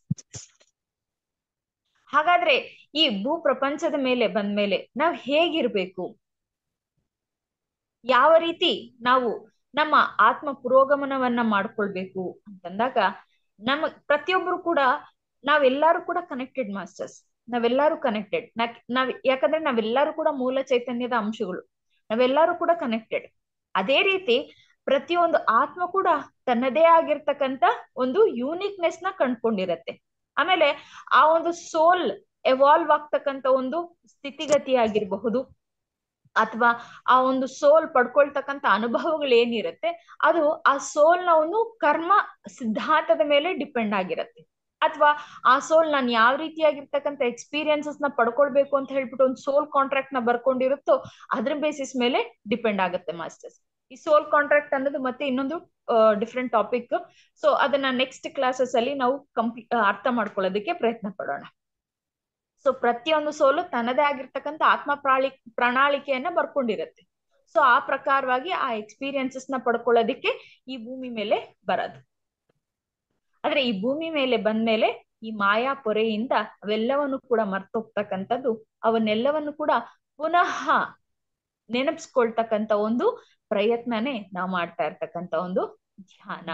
ಹಾಗಾದ್ರೆ ಈ ಭೂ ಪ್ರಪಂಚದ ಮೇಲೆ ಬಂದ್ಮೇಲೆ ನಾವ್ ಹೇಗಿರ್ಬೇಕು ಯಾವ ರೀತಿ ನಾವು ನಮ್ಮ ಆತ್ಮ ಪುರೋಗಮನವನ್ನ ಮಾಡ್ಕೊಳ್ಬೇಕು ಅಂತಂದಾಗ ನಮ್ಮ ಪ್ರತಿಯೊಬ್ರು ಕೂಡ ನಾವೆಲ್ಲರೂ ಕೂಡ ಕನೆಕ್ಟೆಡ್ ಮಾಸ್ಟರ್ಸ್ ನಾವೆಲ್ಲರೂ ಕನೆಕ್ಟೆಡ್ ನಾವ್ ಯಾಕಂದ್ರೆ ನಾವೆಲ್ಲರೂ ಕೂಡ ಮೂಲ ಚೈತನ್ಯದ ಅಂಶಗಳು ನಾವೆಲ್ಲರೂ ಕೂಡ ಕನೆಕ್ಟೆಡ್ ಅದೇ ರೀತಿ ಪ್ರತಿಯೊಂದು ಆತ್ಮ ಕೂಡ ತನ್ನದೇ ಆಗಿರ್ತಕ್ಕಂಥ ಒಂದು ಯೂನಿಕ್ನೆಸ್ ನ ಕಂಡ್ಕೊಂಡಿರತ್ತೆ ಆಮೇಲೆ ಆ ಒಂದು ಸೋಲ್ ಎವಾಲ್ವ್ ಆಗ್ತಕ್ಕಂಥ ಒಂದು ಸ್ಥಿತಿಗತಿ ಆಗಿರಬಹುದು ಅಥವಾ ಆ ಒಂದು ಸೋಲ್ ಪಡ್ಕೊಳ್ತಕ್ಕಂಥ ಅನುಭವಗಳು ಏನಿರುತ್ತೆ ಅದು ಆ ಸೋಲ್ ನ ಒಂದು ಕರ್ಮ ಸಿದ್ಧಾಂತದ ಮೇಲೆ ಡಿಪೆಂಡ್ ಆಗಿರತ್ತೆ ಅಥವಾ ಆ ಸೋಲ್ ನಾನು ಯಾವ ರೀತಿಯಾಗಿರ್ತಕ್ಕಂಥ ಎಕ್ಸ್ಪೀರಿಯನ್ಸಸ್ ನ ಪಡ್ಕೊಳ್ಬೇಕು ಅಂತ ಹೇಳ್ಬಿಟ್ಟು ಒಂದು ಸೋಲ್ ಕಾಂಟ್ರಾಕ್ಟ್ ನ ಬರ್ಕೊಂಡಿರುತ್ತೋ ಅದ್ರ ಬೇಸಿಸ್ ಮೇಲೆ ಡಿಪೆಂಡ್ ಆಗುತ್ತೆ ಮಾಸ್ಟರ್ಸ್ ಈ ಸೋಲ್ ಕಾಂಟ್ರಾಕ್ಟ್ ಅನ್ನೋದು ಮತ್ತೆ ಇನ್ನೊಂದು ಡಿಫ್ರೆಂಟ್ ಟಾಪಿಕ್ ಸೊ ಅದನ್ನ ನೆಕ್ಸ್ಟ್ ಕ್ಲಾಸಸ್ ಅಲ್ಲಿ ನಾವು ಕಂಪ್ಲೀ ಅರ್ಥ ಮಾಡ್ಕೊಳ್ಳೋದಕ್ಕೆ ಪ್ರಯತ್ನ ಪಡೋಣ ಸೊ ಪ್ರತಿಯೊಂದು ಸೋಲು ತನ್ನದೇ ಆಗಿರ್ತಕ್ಕಂಥ ಆತ್ಮ ಪ್ರಾಳಿ ಪ್ರಣಾಳಿಕೆಯನ್ನ ಬರ್ಕೊಂಡಿರುತ್ತೆ ಸೊ ಆ ಪ್ರಕಾರವಾಗಿ ಆ ಎಕ್ಸ್ಪೀರಿಯನ್ಸಸ್ ನ ಪಡ್ಕೊಳ್ಳೋದಕ್ಕೆ ಈ ಭೂಮಿ ಮೇಲೆ ಬರೋದು ಆದ್ರೆ ಈ ಭೂಮಿ ಮೇಲೆ ಬಂದ್ಮೇಲೆ ಈ ಮಾಯಾ ಪೊರೆಯಿಂದ ಅವೆಲ್ಲವನ್ನು ಕೂಡ ಮರ್ತೋಗ್ತಕ್ಕಂಥದ್ದು ಅವನ್ನೆಲ್ಲವನ್ನು ಕೂಡ ಪುನಃ ನೆನಪಿಸ್ಕೊಳ್ತಕ್ಕಂತ ಒಂದು ಪ್ರಯತ್ನನೇ ನಾವು ಮಾಡ್ತಾ ಇರ್ತಕ್ಕಂತ ಒಂದು ಧ್ಯಾನ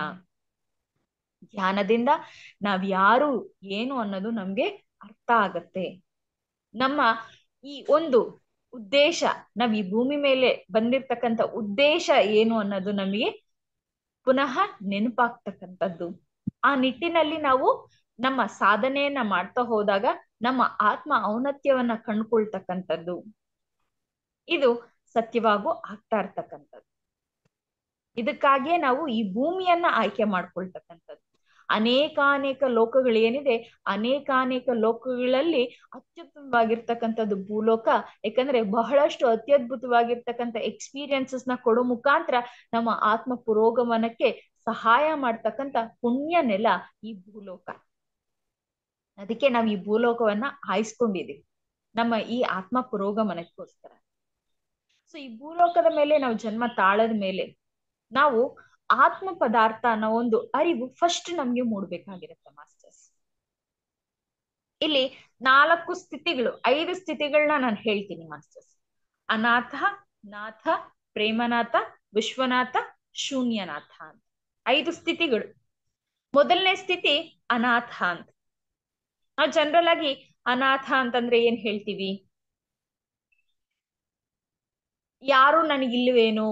ಧ್ಯಾನದಿಂದ ನಾವ್ ಯಾರು ಏನು ಅನ್ನೋದು ನಮ್ಗೆ ಅರ್ಥ ಆಗತ್ತೆ ನಮ್ಮ ಈ ಒಂದು ಉದ್ದೇಶ ನಾವ್ ಈ ಭೂಮಿ ಮೇಲೆ ಬಂದಿರ್ತಕ್ಕಂಥ ಉದ್ದೇಶ ಏನು ಅನ್ನೋದು ನಮಗೆ ಪುನಃ ನೆನಪಾಗ್ತಕ್ಕಂಥದ್ದು ಆ ನಿಟ್ಟಿನಲ್ಲಿ ನಾವು ನಮ್ಮ ಸಾಧನೆಯನ್ನ ಮಾಡ್ತಾ ಹೋದಾಗ ನಮ್ಮ ಆತ್ಮ ಔನ್ನತ್ಯವನ್ನ ಕಂಡುಕೊಳ್ತಕ್ಕಂಥದ್ದು ಇದು ಸತ್ಯವಾಗೂ ಆಗ್ತಾ ಇರ್ತಕ್ಕಂಥದ್ದು ಇದಕ್ಕಾಗಿಯೇ ನಾವು ಈ ಭೂಮಿಯನ್ನ ಆಯ್ಕೆ ಮಾಡ್ಕೊಳ್ತಕ್ಕಂಥದ್ದು ಅನೇಕಾನೇಕ ಲೋಕಗಳು ಏನಿದೆ ಅನೇಕಾನೇಕ ಲೋಕಗಳಲ್ಲಿ ಅತ್ಯುತ್ತಮವಾಗಿರ್ತಕ್ಕಂಥದ್ದು ಭೂಲೋಕ ಯಾಕಂದ್ರೆ ಬಹಳಷ್ಟು ಅತ್ಯದ್ಭುತವಾಗಿರ್ತಕ್ಕಂಥ ಎಕ್ಸ್ಪೀರಿಯನ್ಸಸ್ ನ ಕೊಡೋ ಮುಖಾಂತರ ನಮ್ಮ ಆತ್ಮ ಪುರೋಗಮನಕ್ಕೆ ಸಹಾಯ ಮಾಡ್ತಕ್ಕಂಥ ಪುಣ್ಯ ನೆಲ ಈ ಭೂಲೋಕ ಅದಕ್ಕೆ ನಾವು ಈ ಭೂಲೋಕವನ್ನ ಆಯ್ಸ್ಕೊಂಡಿದೀವಿ ನಮ್ಮ ಈ ಆತ್ಮ ಪುರೋಗಮನಕ್ಕೋಸ್ಕರ ಸೊ ಈ ಭೂಲೋಕದ ಮೇಲೆ ನಾವು ಜನ್ಮ ತಾಳದ ಮೇಲೆ ನಾವು ಆತ್ಮ ಪದಾರ್ಥ ಅನ್ನೋ ಒಂದು ಅರಿವು ಫಸ್ಟ್ ನಮ್ಗೆ ಮೂಡ್ಬೇಕಾಗಿರುತ್ತೆ ಮಾಸ್ಟರ್ಸ್ ಇಲ್ಲಿ ನಾಲ್ಕು ಸ್ಥಿತಿಗಳು ಐದು ಸ್ಥಿತಿಗಳನ್ನ ನಾನು ಹೇಳ್ತೀನಿ ಮಾಸ್ಟರ್ಸ್ ಅನಾಥ ನಾಥ ಪ್ರೇಮನಾಥ ವಿಶ್ವನಾಥ ಶೂನ್ಯನಾಥ ಅಂತ ಐದು ಸ್ಥಿತಿಗಳು ಮೊದಲನೇ ಸ್ಥಿತಿ ಅನಾಥ ಅಂತ ನಾವು ಜನರಲ್ ಆಗಿ ಅನಾಥ ಅಂತಂದ್ರೆ ಏನ್ ಹೇಳ್ತೀವಿ ಯಾರು ನನಗಿಲ್ವೇನು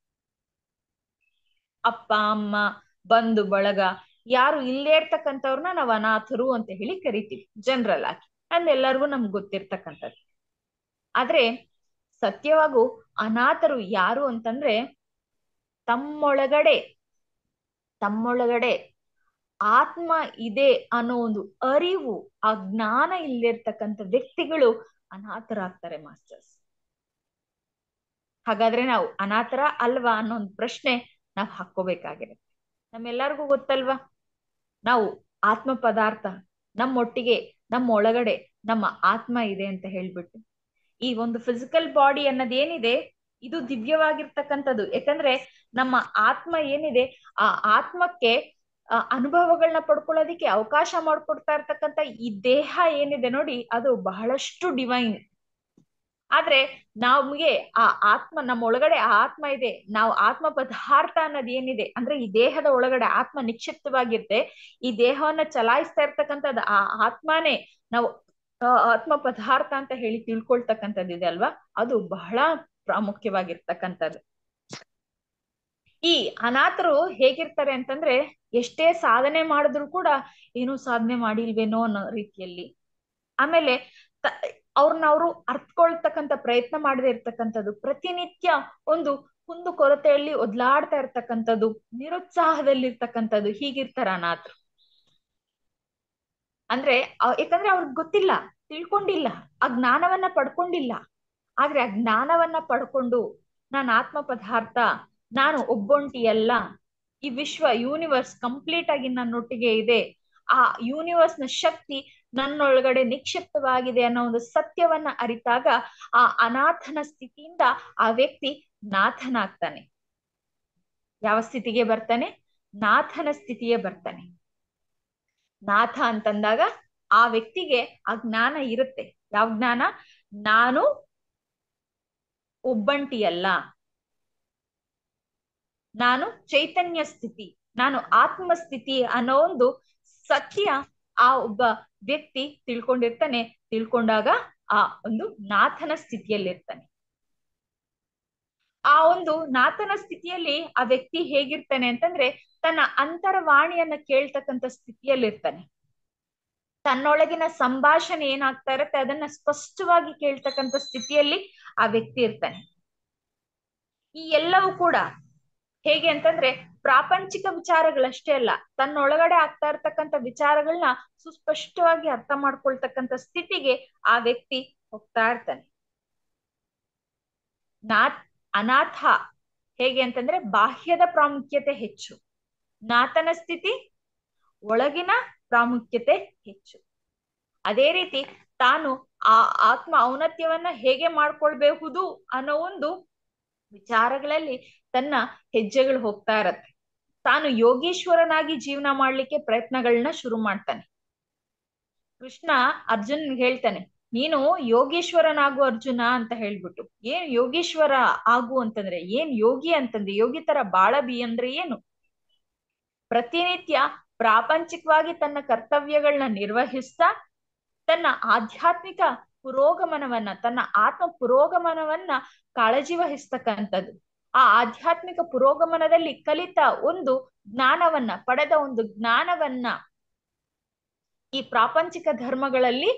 ಅಪ್ಪ ಅಮ್ಮ ಬಂಧು ಬಳಗ ಯಾರು ಇಲ್ಲೇ ಇರ್ತಕ್ಕಂಥವ್ರನ್ನ ನಾವು ಅನಾಥರು ಅಂತ ಹೇಳಿ ಕರಿತೀವಿ ಜನರಲ್ ಆಗಿ ಅಂದ್ ಎಲ್ಲರಿಗೂ ನಮ್ಗೆ ಗೊತ್ತಿರ್ತಕ್ಕಂಥದ್ದು ಆದ್ರೆ ಸತ್ಯವಾಗೂ ಅನಾಥರು ಯಾರು ಅಂತಂದ್ರೆ ತಮ್ಮೊಳಗಡೆ ತಮ್ಮೊಳಗಡೆ ಆತ್ಮ ಇದೆ ಅನ್ನೋ ಒಂದು ಅರಿವು ಆ ಜ್ಞಾನ ಇಲ್ಲಿರ್ತಕ್ಕಂಥ ವ್ಯಕ್ತಿಗಳು ಅನಾಥರಾಗ್ತಾರೆ ಮಾಸ್ಟರ್ಸ್ ಹಾಗಾದ್ರೆ ನಾವು ಅನಾಥರ ಅಲ್ವಾ ಅನ್ನೋ ಒಂದು ಪ್ರಶ್ನೆ ನಾವ್ ಹಾಕೋಬೇಕಾಗಿರುತ್ತೆ ನಮ್ಮೆಲ್ಲರಿಗೂ ಗೊತ್ತಲ್ವಾ ನಾವು ಆತ್ಮ ಪದಾರ್ಥ ನಮ್ಮೊಟ್ಟಿಗೆ ನಮ್ಮ ಒಳಗಡೆ ನಮ್ಮ ಆತ್ಮ ಇದೆ ಅಂತ ಹೇಳ್ಬಿಟ್ಟು ಈ ಒಂದು ಫಿಸಿಕಲ್ ಬಾಡಿ ಅನ್ನೋದೇನಿದೆ ಇದು ದಿವ್ಯವಾಗಿರ್ತಕ್ಕಂಥದ್ದು ಯಾಕಂದ್ರೆ ನಮ್ಮ ಆತ್ಮ ಏನಿದೆ ಆ ಆತ್ಮಕ್ಕೆ ಅನುಭವಗಳನ್ನ ಪಡ್ಕೊಳ್ಳೋದಿಕ್ಕೆ ಅವಕಾಶ ಮಾಡ್ಕೊಡ್ತಾ ಇರ್ತಕ್ಕಂಥ ಈ ದೇಹ ಏನಿದೆ ನೋಡಿ ಅದು ಬಹಳಷ್ಟು ಡಿವೈನ್ ಆದ್ರೆ ನಮ್ಗೆ ಆ ಆತ್ಮ ನಮ್ಮ ಒಳಗಡೆ ಆ ಆತ್ಮ ಇದೆ ನಾವು ಆತ್ಮ ಪದಾರ್ಥ ಅನ್ನೋದು ಏನಿದೆ ಅಂದ್ರೆ ಈ ದೇಹದ ಒಳಗಡೆ ಆತ್ಮ ನಿಕ್ಷಿಪ್ತವಾಗಿರುತ್ತೆ ಈ ದೇಹವನ್ನ ಚಲಾಯಿಸ್ತಾ ಇರ್ತಕ್ಕಂಥದ್ದು ಆ ಆತ್ಮನೇ ನಾವು ಆತ್ಮ ಪದಾರ್ಥ ಅಂತ ಹೇಳಿ ತಿಳ್ಕೊಳ್ತಕ್ಕಂಥದ್ದು ಇದೆ ಅಲ್ವಾ ಅದು ಬಹಳ ಪ್ರಾಮುಖ್ಯವಾಗಿರ್ತಕ್ಕಂಥದ್ದು ಈ ಅನಾಥರು ಹೇಗಿರ್ತಾರೆ ಅಂತಂದ್ರೆ ಎಷ್ಟೇ ಸಾಧನೆ ಮಾಡಿದ್ರು ಕೂಡ ಏನೋ ಸಾಧನೆ ಮಾಡಿಲ್ವೇನೋ ಅನ್ನೋ ರೀತಿಯಲ್ಲಿ ಆಮೇಲೆ ಅವ್ರನ್ನ ಅವರು ಅರ್ಥಕೊಳ್ತಕ್ಕಂಥ ಪ್ರಯತ್ನ ಮಾಡದೇ ಇರ್ತಕ್ಕಂಥದ್ದು ಪ್ರತಿನಿತ್ಯ ಒಂದು ಕುಂದು ಕೊರತೆಯಲ್ಲಿ ಒದ್ಲಾಡ್ತಾ ಇರ್ತಕ್ಕಂಥದ್ದು ನಿರುತ್ಸಾಹದಲ್ಲಿರ್ತಕ್ಕಂಥದ್ದು ಹೀಗಿರ್ತಾರ ಅನಾಥರು ಅಂದ್ರೆ ಯಾಕಂದ್ರೆ ಅವ್ರಿಗೆ ಗೊತ್ತಿಲ್ಲ ತಿಳ್ಕೊಂಡಿಲ್ಲ ಆ ಜ್ಞಾನವನ್ನ ಪಡ್ಕೊಂಡಿಲ್ಲ ಆದ್ರೆ ಆ ಜ್ಞಾನವನ್ನ ಪಡ್ಕೊಂಡು ನಾನು ಆತ್ಮ ಪದಾರ್ಥ ನಾನು ಒಬ್ಬೊಂಟಿಯಲ್ಲ ಈ ವಿಶ್ವ ಯೂನಿವರ್ಸ್ ಕಂಪ್ಲೀಟ್ ಆಗಿ ನನ್ನೊಟ್ಟಿಗೆ ಇದೆ ಆ ಯೂನಿವರ್ಸ್ ನ ಶಕ್ತಿ ನನ್ನೊಳಗಡೆ ನಿಕ್ಷಿಪ್ತವಾಗಿದೆ ಅನ್ನೋ ಒಂದು ಸತ್ಯವನ್ನ ಅರಿತಾಗ ಆ ಅನಾಥನ ಸ್ಥಿತಿಯಿಂದ ಆ ವ್ಯಕ್ತಿ ನಾಥನಾಗ್ತಾನೆ ಯಾವ ಸ್ಥಿತಿಗೆ ಬರ್ತಾನೆ ನಾಥನ ಸ್ಥಿತಿಗೆ ಬರ್ತಾನೆ ನಾಥ ಅಂತಂದಾಗ ಆ ವ್ಯಕ್ತಿಗೆ ಆ ಜ್ಞಾನ ಇರುತ್ತೆ ಯಾವ ಜ್ಞಾನ ನಾನು ಒಬ್ಬಂಟಿಯಲ್ಲ ನಾನು ಚೈತನ್ಯ ಸ್ಥಿತಿ ನಾನು ಆತ್ಮ ಸ್ಥಿತಿ ಅನ್ನೋ ಒಂದು ಸತ್ಯ ಆ ಒಬ್ಬ ವ್ಯಕ್ತಿ ತಿಳ್ಕೊಂಡಿರ್ತಾನೆ ತಿಳ್ಕೊಂಡಾಗ ಆ ಒಂದು ನಾಥನ ಸ್ಥಿತಿಯಲ್ಲಿರ್ತಾನೆ ಆ ಒಂದು ನಾಥನ ಸ್ಥಿತಿಯಲ್ಲಿ ಆ ವ್ಯಕ್ತಿ ಹೇಗಿರ್ತಾನೆ ಅಂತಂದ್ರೆ ತನ್ನ ಅಂತರವಾಣಿಯನ್ನ ಕೇಳ್ತಕ್ಕಂಥ ಸ್ಥಿತಿಯಲ್ಲಿರ್ತಾನೆ ತನ್ನೊಳಗಿನ ಸಂಭಾಷಣೆ ಏನಾಗ್ತಾ ಇರತ್ತೆ ಅದನ್ನ ಸ್ಪಷ್ಟವಾಗಿ ಕೇಳ್ತಕ್ಕಂಥ ಸ್ಥಿತಿಯಲ್ಲಿ ಆ ವ್ಯಕ್ತಿ ಇರ್ತಾನೆ ಈ ಎಲ್ಲವೂ ಕೂಡ ಹೇಗೆ ಅಂತಂದ್ರೆ ಪ್ರಾಪಂಚಿಕ ವಿಚಾರಗಳಷ್ಟೇ ಅಲ್ಲ ತನ್ನೊಳಗಡೆ ಆಗ್ತಾ ಇರ್ತಕ್ಕಂಥ ವಿಚಾರಗಳನ್ನ ಸುಸ್ಪಷ್ಟವಾಗಿ ಅರ್ಥ ಮಾಡ್ಕೊಳ್ತಕ್ಕಂಥ ಸ್ಥಿತಿಗೆ ಆ ವ್ಯಕ್ತಿ ಹೋಗ್ತಾ ಇರ್ತಾನೆ ನಾಥ್ ಅನಾಥ ಹೇಗೆ ಅಂತಂದ್ರೆ ಬಾಹ್ಯದ ಪ್ರಾಮುಖ್ಯತೆ ಹೆಚ್ಚು ನಾಥನ ಸ್ಥಿತಿ ಒಳಗಿನ ಪ್ರಾಮುಖ್ಯತೆ ಹೆಚ್ಚು ಅದೇ ರೀತಿ ತಾನು ಆ ಆತ್ಮ ಔನ್ನತ್ಯವನ್ನ ಹೇಗೆ ಮಾಡ್ಕೊಳ್ಬಹುದು ಅನ್ನೋ ಒಂದು ವಿಚಾರಗಳಲ್ಲಿ ತನ್ನ ಹೆಜ್ಜೆಗಳು ಹೋಗ್ತಾ ಇರತ್ತೆ ತಾನು ಯೋಗೀಶ್ವರನಾಗಿ ಜೀವನ ಮಾಡ್ಲಿಕ್ಕೆ ಪ್ರಯತ್ನಗಳನ್ನ ಶುರು ಮಾಡ್ತಾನೆ ಕೃಷ್ಣ ಅರ್ಜುನ್ ಹೇಳ್ತಾನೆ ನೀನು ಯೋಗೀಶ್ವರನಾಗು ಅರ್ಜುನ ಅಂತ ಹೇಳ್ಬಿಟ್ಟು ಏನ್ ಯೋಗೀಶ್ವರ ಆಗು ಅಂತಂದ್ರೆ ಏನ್ ಯೋಗಿ ಅಂತಂದ್ರೆ ಯೋಗಿ ತರ ಬಾಳಬಿ ಅಂದ್ರೆ ಏನು ಪ್ರತಿನಿತ್ಯ ಪ್ರಾಪಂಚಿಕವಾಗಿ ತನ್ನ ಕರ್ತವ್ಯಗಳನ್ನ ನಿರ್ವಹಿಸ್ತಾ ತನ್ನ ಆಧ್ಯಾತ್ಮಿಕ ಪುರೋಗಮನವನ್ನ ತನ್ನ ಆತ್ಮ ಪುರೋಗಮನವನ್ನ ಕಾಳಜಿ ವಹಿಸ್ತಕ್ಕಂಥದ್ದು ಆ ಆಧ್ಯಾತ್ಮಿಕ ಪುರೋಗಮನದಲ್ಲಿ ಕಲಿತ ಒಂದು ಜ್ಞಾನವನ್ನ ಪಡೆದ ಒಂದು ಜ್ಞಾನವನ್ನ ಈ ಪ್ರಾಪಂಚಿಕ ಧರ್ಮಗಳಲ್ಲಿ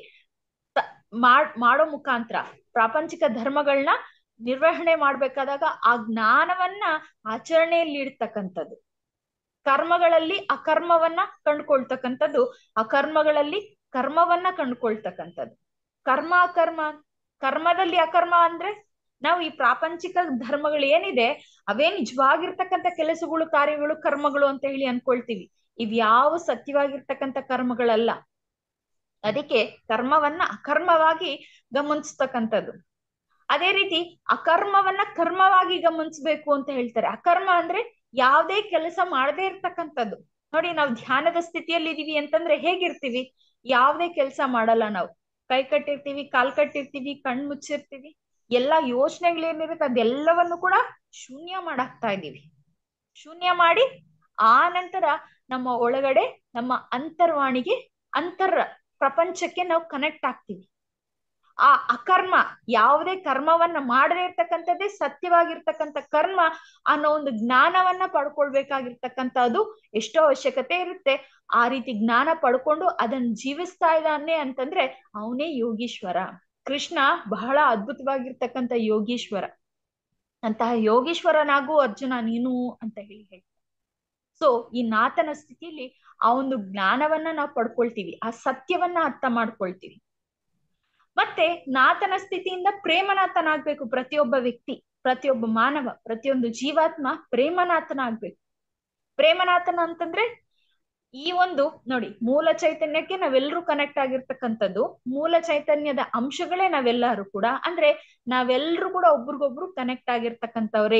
ಮಾಡೋ ಮುಖಾಂತರ ಪ್ರಾಪಂಚಿಕ ಧರ್ಮಗಳನ್ನ ನಿರ್ವಹಣೆ ಮಾಡ್ಬೇಕಾದಾಗ ಆ ಜ್ಞಾನವನ್ನ ಆಚರಣೆಯಲ್ಲಿ ಇಡ್ತಕ್ಕಂಥದ್ದು ಕರ್ಮಗಳಲ್ಲಿ ಅಕರ್ಮವನ್ನ ಕಂಡುಕೊಳ್ತಕ್ಕಂಥದ್ದು ಅಕರ್ಮಗಳಲ್ಲಿ ಕರ್ಮವನ್ನ ಕಂಡುಕೊಳ್ತಕ್ಕಂಥದ್ದು ಕರ್ಮ ಅಕರ್ಮ ಕರ್ಮದಲ್ಲಿ ಅಕರ್ಮ ಅಂದ್ರೆ ನಾವು ಈ ಪ್ರಾಪಂಚಿಕ ಧರ್ಮಗಳು ಏನಿದೆ ಅವೇ ನಿಜವಾಗಿರ್ತಕ್ಕಂಥ ಕೆಲಸಗಳು ಕಾರ್ಯಗಳು ಕರ್ಮಗಳು ಅಂತ ಹೇಳಿ ಅನ್ಕೊಳ್ತೀವಿ ಇವ್ಯಾವ ಸತ್ಯವಾಗಿರ್ತಕ್ಕಂಥ ಕರ್ಮಗಳಲ್ಲ ಅದಕ್ಕೆ ಕರ್ಮವನ್ನ ಅಕರ್ಮವಾಗಿ ಗಮನಿಸ್ತಕ್ಕಂಥದ್ದು ಅದೇ ರೀತಿ ಅಕರ್ಮವನ್ನ ಕರ್ಮವಾಗಿ ಗಮನಿಸ್ಬೇಕು ಅಂತ ಹೇಳ್ತಾರೆ ಅಕರ್ಮ ಅಂದ್ರೆ ಯಾವುದೇ ಕೆಲಸ ಮಾಡದೇ ಇರ್ತಕ್ಕಂಥದ್ದು ನೋಡಿ ನಾವು ಧ್ಯಾನದ ಸ್ಥಿತಿಯಲ್ಲಿ ಇದೀವಿ ಅಂತಂದ್ರೆ ಹೇಗಿರ್ತೀವಿ ಯಾವುದೇ ಕೆಲಸ ಮಾಡಲ್ಲ ನಾವು ಕೈ ಕಟ್ಟಿರ್ತೀವಿ ಕಾಲ್ ಕಟ್ಟಿರ್ತೀವಿ ಕಣ್ ಮುಚ್ಚಿರ್ತೀವಿ ಎಲ್ಲಾ ಯೋಚನೆಗಳೇನಿರುತ್ತೆ ಅದೆಲ್ಲವನ್ನು ಕೂಡ ಶೂನ್ಯ ಮಾಡಾಕ್ತಾ ಇದೀವಿ ಶೂನ್ಯ ಮಾಡಿ ಆ ನಂತರ ನಮ್ಮ ಒಳಗಡೆ ನಮ್ಮ ಅಂತರ್ವಾಣಿಗೆ ಅಂತರ್ ಪ್ರಪಂಚಕ್ಕೆ ನಾವು ಕನೆಕ್ಟ್ ಆಗ್ತೀವಿ ಆ ಅಕರ್ಮ ಯಾವುದೇ ಕರ್ಮವನ್ನ ಮಾಡದೇ ಇರ್ತಕ್ಕಂಥದ್ದೇ ಸತ್ಯವಾಗಿರ್ತಕ್ಕಂಥ ಕರ್ಮ ಅನ್ನೋ ಒಂದು ಜ್ಞಾನವನ್ನ ಪಡ್ಕೊಳ್ಬೇಕಾಗಿರ್ತಕ್ಕಂಥದ್ದು ಎಷ್ಟೋ ಅವಶ್ಯಕತೆ ಇರುತ್ತೆ ಆ ರೀತಿ ಜ್ಞಾನ ಪಡ್ಕೊಂಡು ಅದನ್ನ ಜೀವಿಸ್ತಾ ಇದ್ದಾನೆ ಅಂತಂದ್ರೆ ಅವನೇ ಯೋಗೀಶ್ವರ ಕೃಷ್ಣ ಬಹಳ ಅದ್ಭುತವಾಗಿರ್ತಕ್ಕಂಥ ಯೋಗೀಶ್ವರ ಅಂತಹ ಯೋಗೀಶ್ವರನಾಗೂ ಅರ್ಜುನ ನೀನು ಅಂತ ಹೇಳಿ ಹೇಳ್ತಾರೆ ಸೊ ಈ ನಾಥನ ಸ್ಥಿತಿಯಲ್ಲಿ ಆ ಒಂದು ಜ್ಞಾನವನ್ನ ನಾವು ಪಡ್ಕೊಳ್ತೀವಿ ಆ ಸತ್ಯವನ್ನ ಅರ್ಥ ಮಾಡ್ಕೊಳ್ತೀವಿ ಮತ್ತೆ ನಾಥನ ಸ್ಥಿತಿಯಿಂದ ಪ್ರೇಮನಾಥನಾಗ್ಬೇಕು ಪ್ರತಿಯೊಬ್ಬ ವ್ಯಕ್ತಿ ಪ್ರತಿಯೊಬ್ಬ ಮಾನವ ಪ್ರತಿಯೊಂದು ಜೀವಾತ್ಮ ಪ್ರೇಮನಾಥನಾಗ್ಬೇಕು ಪ್ರೇಮನಾಥನ ಅಂತಂದ್ರೆ ಈ ಒಂದು ನೋಡಿ ಮೂಲ ಚೈತನ್ಯಕ್ಕೆ ನಾವೆಲ್ಲರೂ ಕನೆಕ್ಟ್ ಆಗಿರ್ತಕ್ಕಂಥದ್ದು ಮೂಲ ಚೈತನ್ಯದ ಅಂಶಗಳೇ ನಾವೆಲ್ಲರೂ ಕೂಡ ಅಂದ್ರೆ ನಾವೆಲ್ಲರೂ ಕೂಡ ಒಬ್ರಿಗೊಬ್ರು ಕನೆಕ್ಟ್ ಆಗಿರ್ತಕ್ಕಂಥವ್ರೇ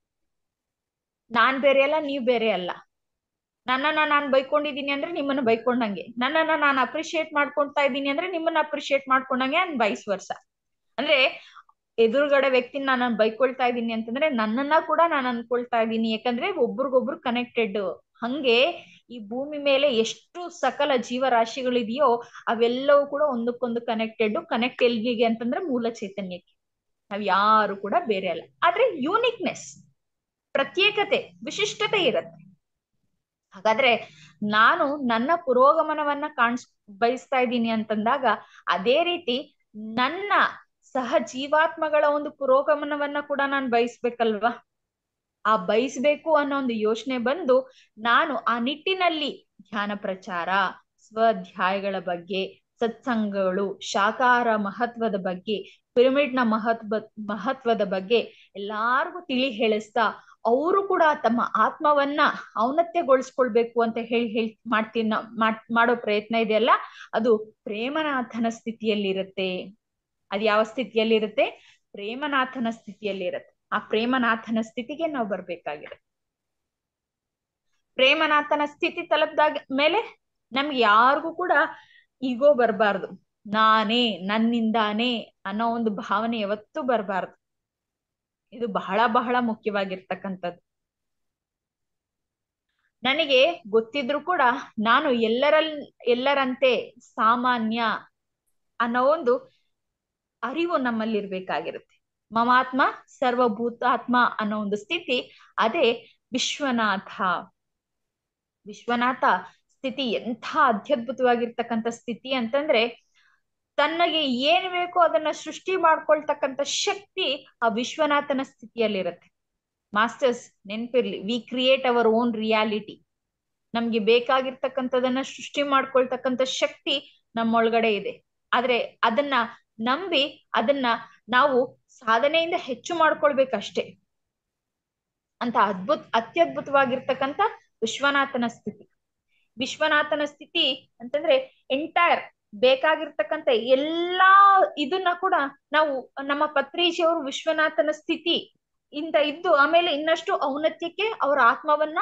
ನಾನ್ ಬೇರೆ ಅಲ್ಲ ನೀವ್ ಬೇರೆ ಅಲ್ಲ ನನ್ನನ್ನ ನಾನ್ ಬೈಕೊಂಡಿದೀನಿ ಅಂದ್ರೆ ನಿಮ್ಮನ್ನ ಬೈಕೊಂಡಂಗೆ ನನ್ನನ್ನ ನಾನು ಅಪ್ರಿಶಿಯೇಟ್ ಮಾಡ್ಕೊಳ್ತಾ ಇದ್ದೀನಿ ಅಂದ್ರೆ ನಿಮ್ಮನ್ನ ಅಪ್ರಿಶಿಯೇಟ್ ಮಾಡ್ಕೊಂಡಂಗೆ ಅಂಡ್ ವೈಸ್ ವರ್ಷ ಅಂದ್ರೆ ಎದುರುಗಡೆ ವ್ಯಕ್ತಿನ ನಾನು ಬೈಕೊಳ್ತಾ ಇದ್ದೀನಿ ಅಂತಂದ್ರೆ ನನ್ನನ್ನ ಕೂಡ ನಾನು ಅನ್ಕೊಳ್ತಾ ಇದ್ದೀನಿ ಯಾಕಂದ್ರೆ ಒಬ್ರಿಗೊಬ್ರು ಕನೆಕ್ಟೆಡ್ ಹಂಗೆ ಈ ಭೂಮಿ ಮೇಲೆ ಎಷ್ಟು ಸಕಲ ಜೀವರಾಶಿಗಳಿದೆಯೋ ಅವೆಲ್ಲವೂ ಕೂಡ ಒಂದಕ್ಕೊಂದು ಕನೆಕ್ಟೆಡ್ ಕನೆಕ್ಟ್ ಎಲ್ಲಿಗೆ ಅಂತಂದ್ರೆ ಮೂಲ ಚೈತನ್ಯಕ್ಕೆ ನಾವ್ ಯಾರು ಕೂಡ ಬೇರೆ ಅಲ್ಲ ಆದ್ರೆ ಯೂನಿಕ್ನೆಸ್ ಪ್ರತ್ಯೇಕತೆ ವಿಶಿಷ್ಟತೆ ಇರತ್ತೆ ಹಾಗಾದ್ರೆ ನಾನು ನನ್ನ ಪುರೋಗಮನವನ್ನ ಕಾಣಿಸ್ ಬಯಸ್ತಾ ಇದ್ದೀನಿ ಅಂತಂದಾಗ ಅದೇ ರೀತಿ ನನ್ನ ಸಹ ಜೀವಾತ್ಮಗಳ ಒಂದು ಪುರೋಗಮನವನ್ನ ಕೂಡ ನಾನು ಬಯಸ್ಬೇಕಲ್ವಾ ಆ ಬಯಸ್ಬೇಕು ಅನ್ನೋ ಒಂದು ಯೋಚನೆ ಬಂದು ನಾನು ಆ ನಿಟ್ಟಿನಲ್ಲಿ ಧ್ಯಾನ ಪ್ರಚಾರ ಸ್ವಧ್ಯಾಯಗಳ ಬಗ್ಗೆ ಸತ್ಸಂಗಗಳು ಶಾಕಾರ ಮಹತ್ವದ ಬಗ್ಗೆ ಪಿರಮಿಡ್ ನ ಮಹತ್ವ ಮಹತ್ವದ ಬಗ್ಗೆ ಎಲ್ಲಾರ್ಗು ತಿಳಿ ಹೇಳಿಸ್ತಾ ಅವರು ಕೂಡ ತಮ್ಮ ಆತ್ಮವನ್ನ ಔನ್ನತ್ಯಗೊಳಿಸ್ಕೊಳ್ಬೇಕು ಅಂತ ಹೇಳಿ ಹೇಳಿ ಮಾಡ್ತೀನ ಮಾಡೋ ಪ್ರಯತ್ನ ಇದೆಯಲ್ಲ ಅದು ಪ್ರೇಮನಾಥನ ಸ್ಥಿತಿಯಲ್ಲಿರುತ್ತೆ ಅದು ಯಾವ ಸ್ಥಿತಿಯಲ್ಲಿರುತ್ತೆ ಪ್ರೇಮನಾಥನ ಸ್ಥಿತಿಯಲ್ಲಿರುತ್ತೆ ಆ ಪ್ರೇಮನಾಥನ ಸ್ಥಿತಿಗೆ ನಾವು ಬರ್ಬೇಕಾಗಿದೆ ಪ್ರೇಮನಾಥನ ಸ್ಥಿತಿ ತಲುಪಿದಾಗ ಮೇಲೆ ನಮ್ಗೆ ಯಾರಿಗೂ ಕೂಡ ಈಗೋ ಬರಬಾರ್ದು ನಾನೇ ನನ್ನಿಂದಾನೇ ಅನ್ನೋ ಒಂದು ಭಾವನೆ ಯಾವತ್ತೂ ಬರಬಾರ್ದು ಇದು ಬಹಳ ಬಹಳ ಮುಖ್ಯವಾಗಿರ್ತಕ್ಕಂಥದ್ದು ನನಗೆ ಗೊತ್ತಿದ್ರು ಕೂಡ ನಾನು ಎಲ್ಲರಲ್ ಎಲ್ಲರಂತೆ ಸಾಮಾನ್ಯ ಅನ್ನೋ ಒಂದು ಅರಿವು ನಮ್ಮಲ್ಲಿರ್ಬೇಕಾಗಿರುತ್ತೆ ಮಮಾತ್ಮ ಸರ್ವಭೂತಾತ್ಮ ಅನ್ನೋ ಒಂದು ಸ್ಥಿತಿ ಅದೇ ವಿಶ್ವನಾಥ ವಿಶ್ವನಾಥ ಸ್ಥಿತಿ ಎಂಥ ಅತ್ಯದ್ಭುತವಾಗಿರ್ತಕ್ಕಂಥ ಸ್ಥಿತಿ ಅಂತಂದ್ರೆ ತನ್ನಗೆ ಏನ್ ಬೇಕೋ ಅದನ್ನ ಸೃಷ್ಟಿ ಮಾಡ್ಕೊಳ್ತಕ್ಕಂಥ ಶಕ್ತಿ ಆ ವಿಶ್ವನಾಥನ ಸ್ಥಿತಿಯಲ್ಲಿರುತ್ತೆ ಮಾಸ್ಟರ್ಸ್ ನೆನ್ಪಿರ್ಲಿ we create our own reality ನಮ್ಗೆ ಬೇಕಾಗಿರ್ತಕ್ಕಂಥದನ್ನ ಸೃಷ್ಟಿ ಮಾಡ್ಕೊಳ್ತಕ್ಕಂಥ ಶಕ್ತಿ ನಮ್ಮೊಳಗಡೆ ಇದೆ ಆದ್ರೆ ಅದನ್ನ ನಂಬಿ ಅದನ್ನ ನಾವು ಸಾಧನೆಯಿಂದ ಹೆಚ್ಚು ಮಾಡ್ಕೊಳ್ಬೇಕಷ್ಟೇ ಅಂತ ಅದ್ಭುತ ಅತ್ಯದ್ಭುತವಾಗಿರ್ತಕ್ಕಂಥ ವಿಶ್ವನಾಥನ ಸ್ಥಿತಿ ವಿಶ್ವನಾಥನ ಸ್ಥಿತಿ ಅಂತಂದ್ರೆ ಎಂಟೈರ್ ಬೇಕಾಗಿರ್ತಕ್ಕಂಥ ಎಲ್ಲಾ ಇದನ್ನ ಕೂಡ ನಾವು ನಮ್ಮ ಪತ್ರಿಜಿಯವರು ವಿಶ್ವನಾಥನ ಸ್ಥಿತಿ ಇಂದ ಇದ್ದು ಆಮೇಲೆ ಇನ್ನಷ್ಟು ಔನ್ನತ್ಯಕ್ಕೆ ಅವರ ಆತ್ಮವನ್ನ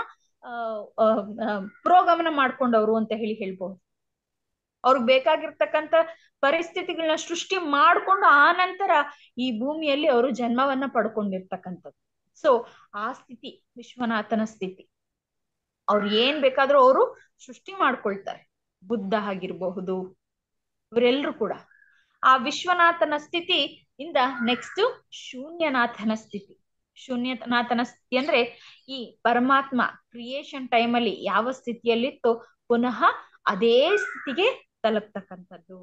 ಪ್ರೋಗಮನ ಮಾಡ್ಕೊಂಡವ್ರು ಅಂತ ಹೇಳಿ ಹೇಳ್ಬಹುದು ಅವ್ರಿಗೆ ಬೇಕಾಗಿರ್ತಕ್ಕಂಥ ಪರಿಸ್ಥಿತಿಗಳನ್ನ ಸೃಷ್ಟಿ ಮಾಡ್ಕೊಂಡು ಆ ನಂತರ ಈ ಭೂಮಿಯಲ್ಲಿ ಅವರು ಜನ್ಮವನ್ನ ಪಡ್ಕೊಂಡಿರ್ತಕ್ಕಂಥದ್ದು ಸೊ ಆ ಸ್ಥಿತಿ ವಿಶ್ವನಾಥನ ಸ್ಥಿತಿ ಅವ್ರು ಏನ್ ಬೇಕಾದ್ರೂ ಅವರು ಸೃಷ್ಟಿ ಮಾಡ್ಕೊಳ್ತಾರೆ ಬುದ್ಧ ಆಗಿರಬಹುದು ಇವರೆಲ್ಲರೂ ಕೂಡ ಆ ವಿಶ್ವನಾಥನ ಸ್ಥಿತಿ ಇಂದ ನೆಕ್ಸ್ಟ್ ಶೂನ್ಯನಾಥನ ಸ್ಥಿತಿ ಶೂನ್ಯನಾಥನ ಸ್ಥಿತಿ ಅಂದ್ರೆ ಈ ಪರಮಾತ್ಮ ಕ್ರಿಯೇಷನ್ ಟೈಮ್ ಅಲ್ಲಿ ಯಾವ ಸ್ಥಿತಿಯಲ್ಲಿತ್ತೋ ಪುನಃ ಅದೇ ಸ್ಥಿತಿಗೆ ತಲುಪ್ತಕ್ಕಂಥದ್ದು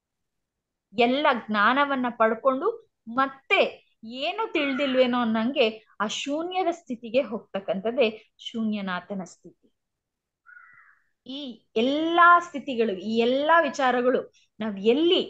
ಎಲ್ಲ ಜ್ಞಾನವನ್ನ ಪಡ್ಕೊಂಡು ಮತ್ತೆ ಏನು ತಿಳಿದಿಲ್ವೇನೋ ಅನ್ನಂಗೆ ಆ ಶೂನ್ಯದ ಸ್ಥಿತಿಗೆ ಹೋಗ್ತಕ್ಕಂಥದ್ದೇ ಶೂನ್ಯನಾಥನ ಸ್ಥಿತಿ ಈ ಎಲ್ಲಾ ಸ್ಥಿತಿಗಳು ಈ ಎಲ್ಲಾ ವಿಚಾರಗಳು ನಾವ್ ಎಲ್ಲಿ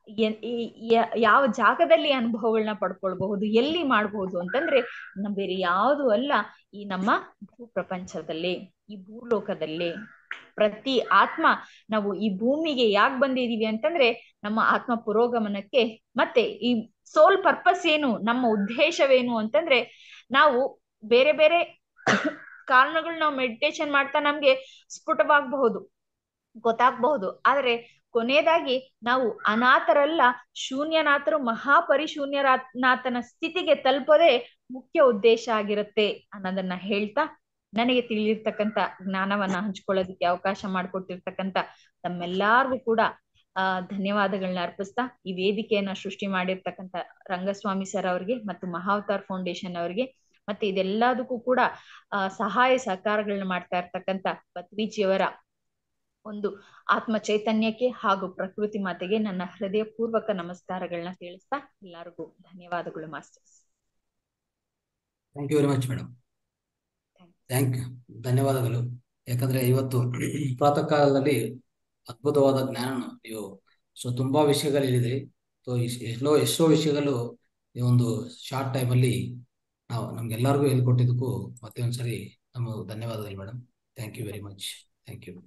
ಯಾವ ಜಾಗದಲ್ಲಿ ಅನುಭವಗಳನ್ನ ಪಡ್ಕೊಳ್ಬಹುದು ಎಲ್ಲಿ ಮಾಡಬಹುದು ಅಂತಂದ್ರೆ ನಮ್ ಬೇರೆ ಯಾವುದು ಅಲ್ಲ ಈ ನಮ್ಮ ಭೂ ಪ್ರಪಂಚದಲ್ಲಿ ಈ ಭೂಲೋಕದಲ್ಲಿ ಪ್ರತಿ ಆತ್ಮ ನಾವು ಈ ಭೂಮಿಗೆ ಯಾಕೆ ಬಂದಿದೀವಿ ಅಂತಂದ್ರೆ ನಮ್ಮ ಆತ್ಮ ಪುರೋಗಮನಕ್ಕೆ ಮತ್ತೆ ಈ ಸೋಲ್ ಪರ್ಪಸ್ ಏನು ನಮ್ಮ ಉದ್ದೇಶವೇನು ಅಂತಂದ್ರೆ ನಾವು ಬೇರೆ ಬೇರೆ ಕಾರಣಗಳು ನಾವು ಮೆಡಿಟೇಷನ್ ಮಾಡ್ತಾ ನಮ್ಗೆ ಸ್ಫುಟವಾಗಬಹುದು ಗೊತ್ತಾಗಬಹುದು ಆದ್ರೆ ಕೊನೆಯದಾಗಿ ನಾವು ಅನಾಥರಲ್ಲ ಶೂನ್ಯನಾಥರು ಮಹಾಪರಿಶೂನ್ಯನಾಥನ ಸ್ಥಿತಿಗೆ ತಲುಪೋದೇ ಮುಖ್ಯ ಉದ್ದೇಶ ಆಗಿರುತ್ತೆ ಅನ್ನೋದನ್ನ ಹೇಳ್ತಾ ನನಗೆ ತಿಳಿದಿರ್ತಕ್ಕಂಥ ಜ್ಞಾನವನ್ನ ಹಂಚ್ಕೊಳ್ಳೋದಕ್ಕೆ ಅವಕಾಶ ಮಾಡಿಕೊಟ್ಟಿರ್ತಕ್ಕಂಥ ತಮ್ಮೆಲ್ಲಾರ್ಗೂ ಕೂಡ ಆ ಧನ್ಯವಾದಗಳನ್ನ ಅರ್ಪಿಸ್ತಾ ಈ ವೇದಿಕೆಯನ್ನ ಸೃಷ್ಟಿ ಮಾಡಿರ್ತಕ್ಕಂಥ ರಂಗಸ್ವಾಮಿ ಸರ್ ಅವರಿಗೆ ಮತ್ತು ಮಹಾವತಾರ್ ಫೌಂಡೇಶನ್ ಅವರಿಗೆ ಮತ್ತೆ ಇದೆಲ್ಲದಕ್ಕೂ ಕೂಡ ಆ ಸಹಾಯ ಸಹಕಾರಗಳನ್ನ ಮಾಡ್ತಾ ಇರ್ತಕ್ಕಂಥ ಪತ್ರಿಜಿಯವರ ಒಂದು ಆತ್ಮ ಚೈತನ್ಯಕ್ಕೆ ಹಾಗೂ ಪ್ರಕೃತಿ ಮಾತೆಗೆ ನನ್ನ ಹೃದಯ ಪೂರ್ವಕ ನಮಸ್ಕಾರಗಳನ್ನ ತಿಳಿಸ್ತಾ ಎಲ್ಲರಿಗೂ ಧನ್ಯವಾದಗಳು masters thank you very much madam thank you ಧನ್ಯವಾದಗಳು ಯಾಕಂದ್ರೆ ಇವತ್ತು ಪ್ರಾತಃ ಕಾಲದಲ್ಲಿ ಅದ್ಭುತವಾದ ಜ್ಞಾನ ನೀವು ಸೊ ತುಂಬಾ ವಿಷಯಗಳು ಹೇಳಿದ್ರಿ ಸೊ ಎಷ್ಟೋ ಎಷ್ಟೋ ವಿಷಯಗಳು ಈ ಒಂದು ಶಾರ್ಟ್ ಟೈಮಲ್ಲಿ ನಾವು ನಮ್ಗೆಲ್ಲರಿಗೂ ಹೇಳ್ಕೊಟ್ಟಿದ್ದಕ್ಕೂ ಮತ್ತೆ ಒಂದ್ಸರಿ ನಮ್ಮ ಧನ್ಯವಾದಗಳು madam thank you very much thank you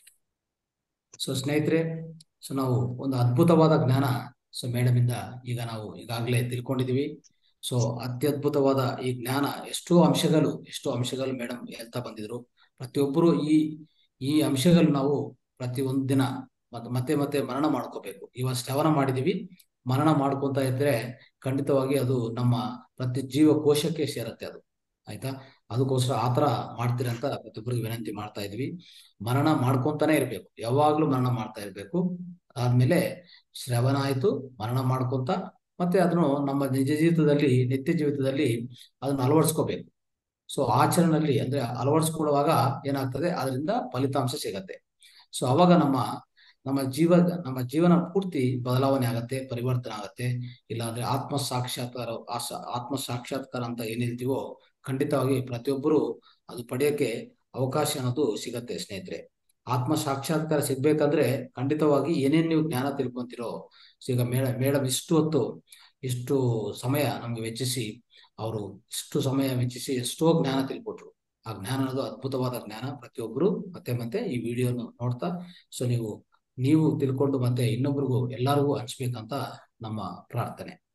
so ಸ್ನೇಹಿತರೆ ಸೊ ನಾವು ಒಂದು ಅದ್ಭುತವಾದ ಜ್ಞಾನ ಸೊ ಮೇಡಮ್ ಇಂದ ಈಗ ನಾವು ಈಗಾಗಲೇ ತಿಳ್ಕೊಂಡಿದೀವಿ ಸೊ ಅತ್ಯದ್ಭುತವಾದ ಈ ಜ್ಞಾನ ಎಷ್ಟೋ ಅಂಶಗಳು ಎಷ್ಟೋ ಅಂಶಗಳು ಮೇಡಮ್ ಹೇಳ್ತಾ ಬಂದಿದ್ರು ಪ್ರತಿಯೊಬ್ಬರು ಈ ಈ ಅಂಶಗಳು ನಾವು ಪ್ರತಿ ಒಂದು ದಿನ ಮತ್ತೆ ಮತ್ತೆ ಮರಣ ಮಾಡ್ಕೋಬೇಕು ಇವಾಗ ಶ್ರವಣ ಮಾಡಿದೀವಿ ಮರಣ ಮಾಡ್ಕೊಂತ ಇದ್ರೆ ಖಂಡಿತವಾಗಿ ಅದು ನಮ್ಮ ಪ್ರತಿ ಜೀವ ಕೋಶಕ್ಕೆ ಸೇರತ್ತೆ ಅದು ಆಯ್ತಾ ಅದಕ್ಕೋಸ್ಕರ ಆತರ ಮಾಡ್ತೀರಂತ ಪ್ರತಿಯೊಬ್ಬರಿಗೆ ವಿನಂತಿ ಮಾಡ್ತಾ ಇದ್ವಿ ಮರಣ ಮಾಡ್ಕೊಂತಾನೆ ಇರ್ಬೇಕು ಯಾವಾಗ್ಲೂ ಮರಣ ಮಾಡ್ತಾ ಇರ್ಬೇಕು ಆದ್ಮೇಲೆ ಶ್ರವಣ ಆಯ್ತು ಮರಣ ಮಾಡ್ಕೊಂತ ಮತ್ತೆ ಅದನ್ನು ನಮ್ಮ ನಿಜ ಜೀವಿತದಲ್ಲಿ ನಿತ್ಯ ಜೀವಿತದಲ್ಲಿ ಅದನ್ನ ಅಳವಡಿಸ್ಕೋಬೇಕು ಸೊ ಆಚರಣೆಯಲ್ಲಿ ಅಂದ್ರೆ ಅಳವಡಿಸ್ಕೊಳ್ಳುವಾಗ ಏನಾಗ್ತದೆ ಅದರಿಂದ ಫಲಿತಾಂಶ ಸಿಗತ್ತೆ ಸೊ ಅವಾಗ ನಮ್ಮ ನಮ್ಮ ಜೀವ ನಮ್ಮ ಜೀವನ ಪೂರ್ತಿ ಬದಲಾವಣೆ ಆಗತ್ತೆ ಪರಿವರ್ತನೆ ಆಗತ್ತೆ ಇಲ್ಲಾಂದ್ರೆ ಆತ್ಮ ಸಾಕ್ಷಾತ್ಕಾರ ಆತ್ಮ ಸಾಕ್ಷಾತ್ಕಾರ ಅಂತ ಏನ್ ಹೇಳ್ತೀವೋ ಖಂಡಿತವಾಗಿ ಪ್ರತಿಯೊಬ್ಬರು ಅದು ಪಡೆಯಕ್ಕೆ ಅವಕಾಶ ಅನ್ನೋದು ಸಿಗತ್ತೆ ಸ್ನೇಹಿತರೆ ಆತ್ಮ ಸಾಕ್ಷಾತ್ಕಾರ ಸಿಗ್ಬೇಕಂದ್ರೆ ಖಂಡಿತವಾಗಿ ಏನೇನ್ ನೀವು ಜ್ಞಾನ ತಿಳ್ಕೊಂತಿರೋ ಈಗ ಮೇಡ ಮೇಡಮ್ ಇಷ್ಟು ಹೊತ್ತು ಇಷ್ಟು ಸಮಯ ನಮ್ಗೆ ವೆಚ್ಚಿಸಿ ಅವರು ಇಷ್ಟು ಸಮಯ ವೆಚ್ಚಿಸಿ ಎಷ್ಟೋ ಜ್ಞಾನ ತಿಳ್ಕೊಟ್ರು ಆ ಜ್ಞಾನ ಅನ್ನೋದು ಅದ್ಭುತವಾದ ಜ್ಞಾನ ಪ್ರತಿಯೊಬ್ಬರು ಮತ್ತೆ ಮತ್ತೆ ಈ ವಿಡಿಯೋನ ನೋಡ್ತಾ ಸೊ ನೀವು ನೀವು ತಿಳ್ಕೊಂಡು ಮತ್ತೆ ಇನ್ನೊಬ್ರಿಗೂ ಎಲ್ಲರಿಗೂ ಹಂಚ್ಬೇಕಂತ ನಮ್ಮ ಪ್ರಾರ್ಥನೆ